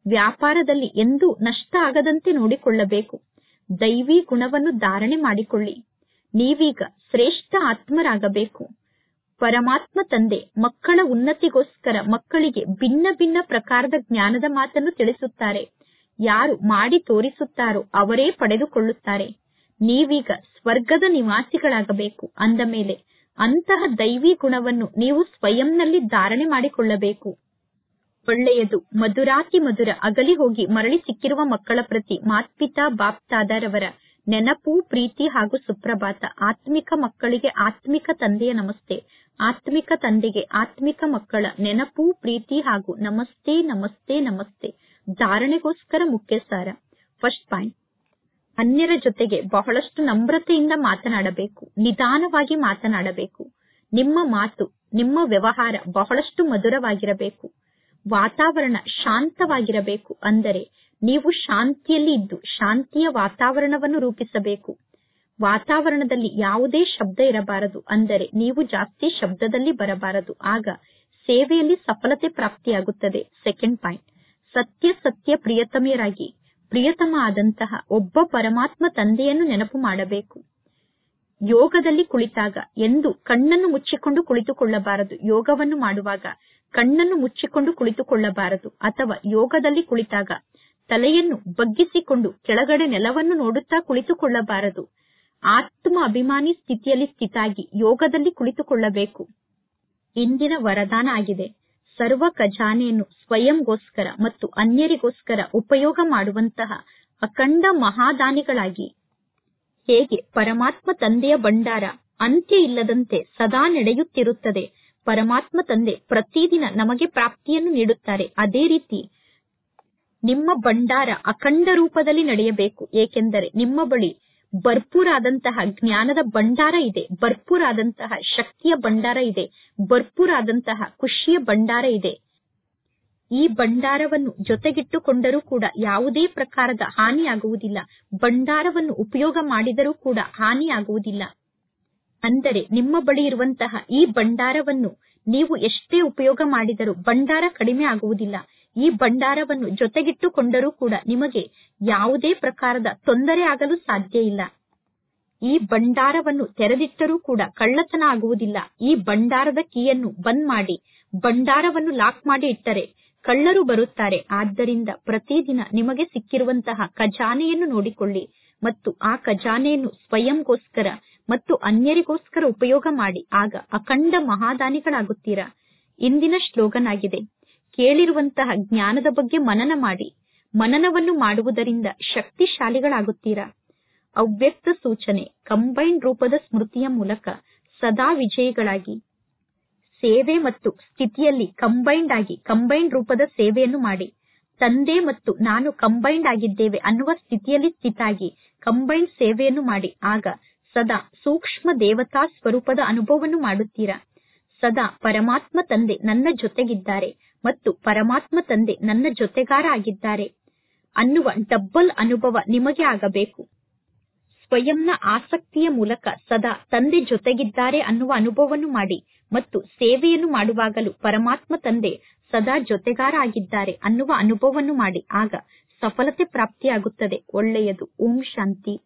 Speaker 1: ವ್ಯಾಪಾರದಲ್ಲಿ ಎಂದೂ ನಷ್ಟ ಆಗದಂತೆ ನೋಡಿಕೊಳ್ಳಬೇಕು ದೈವಿ ಗುಣವನ್ನು ಧಾರಣೆ ಮಾಡಿಕೊಳ್ಳಿ ನೀವೀಗ ಶ್ರೇಷ್ಠ ಆತ್ಮರಾಗಬೇಕು ಪರಮಾತ್ಮ ತಂದೆ ಮಕ್ಕಳ ಉನ್ನತಿಗೋಸ್ಕರ ಮಕ್ಕಳಿಗೆ ಭಿನ್ನ ಭಿನ್ನ ಪ್ರಕಾರದ ಜ್ಞಾನದ ಮಾತನ್ನು ತಿಳಿಸುತ್ತಾರೆ ಯಾರು ಮಾಡಿ ತೋರಿಸುತ್ತಾರೋ ಅವರೇ ಪಡೆದುಕೊಳ್ಳುತ್ತಾರೆ ನೀವೀಗ ಸ್ವರ್ಗದ ನಿವಾಸಿಗಳಾಗಬೇಕು ಅಂದ ಮೇಲೆ ಅಂತಹ ದೈವಿ ಗುಣವನ್ನು ನೀವು ಸ್ವಯಂನಲ್ಲಿ ಧಾರಣೆ ಮಾಡಿಕೊಳ್ಳಬೇಕು ಒಳ್ಳೆಯದು ಮಧುರಾತಿ ಮಧುರ ಅಗಲಿ ಹೋಗಿ ಮರಳಿ ಸಿಕ್ಕಿರುವ ಮಕ್ಕಳ ಪ್ರತಿ ಮಾತ್ಪಿತಾ ಬಾಪ್ತಾದರವರ ನೆನಪು ಪ್ರೀತಿ ಹಾಗೂ ಸುಪ್ರಭಾತ ಆತ್ಮಿಕ ಮಕ್ಕಳಿಗೆ ಆತ್ಮಿಕ ತಂದೆಯ ನಮಸ್ತೆ ಆತ್ಮಿಕ ತಂದೆಗೆ ಆತ್ಮಿಕ ಮಕ್ಕಳ ನೆನಪು ಪ್ರೀತಿ ಹಾಗೂ ನಮಸ್ತೆ ನಮಸ್ತೆ ನಮಸ್ತೆ ಧಾರಣೆಗೋಸ್ಕರ ಮುಖ್ಯ ಸಾರ ಫಸ್ಟ್ ಪಾಯಿಂಟ್ ಅನ್ಯರ ಜೊತೆಗೆ ಬಹಳಷ್ಟು ನಮ್ರತೆಯಿಂದ ಮಾತನಾಡಬೇಕು ನಿಧಾನವಾಗಿ ಮಾತನಾಡಬೇಕು ನಿಮ್ಮ ಮಾತು ನಿಮ್ಮ ವ್ಯವಹಾರ ಬಹಳಷ್ಟು ಮಧುರವಾಗಿರಬೇಕು ವಾತಾವರಣ ಶಾಂತವಾಗಿರಬೇಕು ಅಂದರೆ ನೀವು ಶಾಂತಿಯಲ್ಲಿ ಇದ್ದು ಶಾಂತಿಯ ವಾತಾವರಣವನ್ನು ರೂಪಿಸಬೇಕು ವಾತಾವರಣದಲ್ಲಿ ಯಾವುದೇ ಶಬ್ದ ಇರಬಾರದು ಅಂದರೆ ನೀವು ಜಾಸ್ತಿ ಶಬ್ದದಲ್ಲಿ ಬರಬಾರದು ಆಗ ಸೇವೆಯಲ್ಲಿ ಸಫಲತೆ ಪ್ರಾಪ್ತಿಯಾಗುತ್ತದೆ ಸೆಕೆಂಡ್ ಪಾಯಿಂಟ್ ಸತ್ಯ ಸತ್ಯ ಪ್ರಿಯತಮೆಯರಾಗಿ ಪ್ರಿಯತಮ ಆದಂತಹ ಒಬ್ಬ ಪರಮಾತ್ಮ ತಂದೆಯನ್ನು ನೆನಪು ಮಾಡಬೇಕು ಯೋಗದಲ್ಲಿ ಕುಳಿತಾಗ ಎಂದು ಕಣ್ಣನ್ನು ಮುಚ್ಚಿಕೊಂಡು ಕುಳಿತುಕೊಳ್ಳಬಾರದು ಯೋಗವನ್ನು ಮಾಡುವಾಗ ಕಣ್ಣನ್ನು ಮುಚ್ಚಿಕೊಂಡು ಕುಳಿತುಕೊಳ್ಳಬಾರದು ಅಥವಾ ಯೋಗದಲ್ಲಿ ಕುಳಿತಾಗ ತಲೆಯನ್ನು ಬಗ್ಗಿಸಿಕೊಂಡು ಕೆಳಗಡೆ ನೆಲವನ್ನು ನೋಡುತ್ತಾ ಕುಳಿತುಕೊಳ್ಳಬಾರದು ಆತ್ಮ ಅಭಿಮಾನಿ ಸ್ಥಿತಿಯಲ್ಲಿ ಸ್ಥಿತಾಗಿ ಯೋಗದಲ್ಲಿ ಕುಳಿತುಕೊಳ್ಳಬೇಕು ಇಂದಿನ ವರದಾನ ಆಗಿದೆ ಸರ್ವ ಖಜಾನೆಯನ್ನು ಸ್ವಯಂಗೋಸ್ಕರ ಮತ್ತು ಅನ್ಯರಿಗೋಸ್ಕರ ಉಪಯೋಗ ಮಾಡುವಂತಹ ಅಖಂಡ ಮಹಾದಾನಿಗಳಾಗಿ ಹೇಗೆ ಪರಮಾತ್ಮ ತಂದೆಯ ಭಂಡಾರ ಅಂತ್ಯ ಇಲ್ಲದಂತೆ ಸದಾ ನಡೆಯುತ್ತಿರುತ್ತದೆ ಪರಮಾತ್ಮ ತಂದೆ ಪ್ರತಿದಿನ ನಮಗೆ ಪ್ರಾಪ್ತಿಯನ್ನು ನೀಡುತ್ತಾರೆ ಅದೇ ರೀತಿ ನಿಮ್ಮ ಭಂಡಾರ ಅಖಂಡ ರೂಪದಲ್ಲಿ ನಡೆಯಬೇಕು ಏಕೆಂದರೆ ನಿಮ್ಮ ಬಳಿ ಭರ್ಪೂರಾದಂತಹ ಜ್ಞಾನದ ಭಂಡಾರ ಇದೆ ಭರ್ಪೂರಾದಂತಹ ಶಕ್ತಿಯ ಭಂಡಾರ ಇದೆ ಭರ್ಪೂರಾದಂತಹ ಖುಷಿಯ ಭಂಡಾರ ಇದೆ ಈ ಭಂಡಾರವನ್ನು ಜೊತೆಗಿಟ್ಟುಕೊಂಡರೂ ಕೂಡ ಯಾವುದೇ ಪ್ರಕಾರದ ಹಾನಿಯಾಗುವುದಿಲ್ಲ ಭಂಡಾರವನ್ನು ಉಪಯೋಗ ಮಾಡಿದರೂ ಕೂಡ ಹಾನಿಯಾಗುವುದಿಲ್ಲ ಅಂದರೆ ನಿಮ್ಮ ಬಳಿ ಇರುವಂತಹ ಈ ಭಂಡಾರವನ್ನು ನೀವು ಎಷ್ಟೇ ಉಪಯೋಗ ಮಾಡಿದರೂ ಭಂಡಾರ ಕಡಿಮೆ ಆಗುವುದಿಲ್ಲ ಈ ಭಂಡಾರವನ್ನು ಜೊತೆಗಿಟ್ಟುಕೊಂಡರೂ ಕೂಡ ನಿಮಗೆ ಯಾವುದೇ ಪ್ರಕಾರದ ತೊಂದರೆ ಆಗಲು ಸಾಧ್ಯ ಇಲ್ಲ ಈ ಭಂಡಾರವನ್ನು ತೆರೆದಿಟ್ಟರೂ ಕೂಡ ಕಳ್ಳತನ ಆಗುವುದಿಲ್ಲ ಈ ಭಂಡಾರದ ಕೀಯನ್ನು ಬಂದ್ ಮಾಡಿ ಭಂಡಾರವನ್ನು ಲಾಕ್ ಮಾಡಿ ಇಟ್ಟರೆ ಕಳ್ಳರು ಬರುತ್ತಾರೆ ಆದ್ದರಿಂದ ಪ್ರತಿದಿನ ನಿಮಗೆ ಸಿಕ್ಕಿರುವಂತಹ ಖಜಾನೆಯನ್ನು ನೋಡಿಕೊಳ್ಳಿ ಮತ್ತು ಆ ಖಜಾನೆಯನ್ನು ಸ್ವಯಂಗೋಸ್ಕರ ಮತ್ತು ಅನ್ಯರಿಗೋಸ್ಕರ ಉಪಯೋಗ ಮಾಡಿ ಆಗ ಅಖಂಡ ಮಹಾದಾನಿಗಳಾಗುತ್ತೀರಾ ಇಂದಿನ ಶ್ಲೋಗನ್ ಆಗಿದೆ ಕೇಳಿರುವಂತಹ ಜ್ಞಾನದ ಬಗ್ಗೆ ಮನನ ಮಾಡಿ ಮನನವನ್ನು ಮಾಡುವುದರಿಂದ ಶಕ್ತಿಶಾಲಿಗಳಾಗುತ್ತೀರಾ ಅವ್ಯಕ್ತ ಸೂಚನೆ ಕಂಬೈನ್ ರೂಪದ ಸ್ಮೃತಿಯ ಮೂಲಕ ಸದಾ ವಿಜಯಿಗಳಾಗಿ ಸೇವೆ ಮತ್ತು ಸ್ಥಿತಿಯಲ್ಲಿ ಕಂಬೈಂಡ್ ಆಗಿ ಕಂಬೈಂಡ್ ರೂಪದ ಸೇವೆಯನ್ನು ಮಾಡಿ ತಂದೆ ಮತ್ತು ನಾನು ಕಂಬೈಂಡ್ ಆಗಿದ್ದೇವೆ ಅನ್ನುವ ಸ್ಥಿತಿಯಲ್ಲಿ ಸ್ಥಿತಾಗಿ ಕಂಬೈಂಡ್ ಸೇವೆಯನ್ನು ಮಾಡಿ ಆಗ ಸದಾ ಸೂಕ್ಷ್ಮ ದೇವತಾ ಸ್ವರೂಪದ ಅನುಭವವನ್ನು ಮಾಡುತ್ತೀರಾ ಸದಾ ಪರಮಾತ್ಮ ತಂದೆ ನನ್ನ ಜೊತೆಗಿದ್ದಾರೆ ಮತ್ತು ಪರಮಾತ್ಮ ತಂದೆ ನನ್ನ ಜೊತೆಗಾರ ಆಗಿದ್ದಾರೆ ಅನ್ನುವ ಡಬ್ಬಲ್ ಅನುಭವ ನಿಮಗೆ ಆಗಬೇಕು ಸ್ವಯಂನ ಆಸಕ್ತಿಯ ಮೂಲಕ ಸದಾ ತಂದೆ ಜೊತೆಗಿದ್ದಾರೆ ಅನ್ನುವ ಅನುಭವವನ್ನು ಮಾಡಿ ಮತ್ತು ಸೇವೆಯನ್ನು ಮಾಡುವಾಗಲೂ ಪರಮಾತ್ಮ ತಂದೆ ಸದಾ ಜೊತೆಗಾರ ಆಗಿದ್ದಾರೆ ಅನ್ನುವ ಅನುಭವವನ್ನು ಮಾಡಿ ಆಗ ಸಫಲತೆ ಪ್ರಾಪ್ತಿಯಾಗುತ್ತದೆ ಒಳ್ಳೆಯದು ಓಂ ಶಾಂತಿ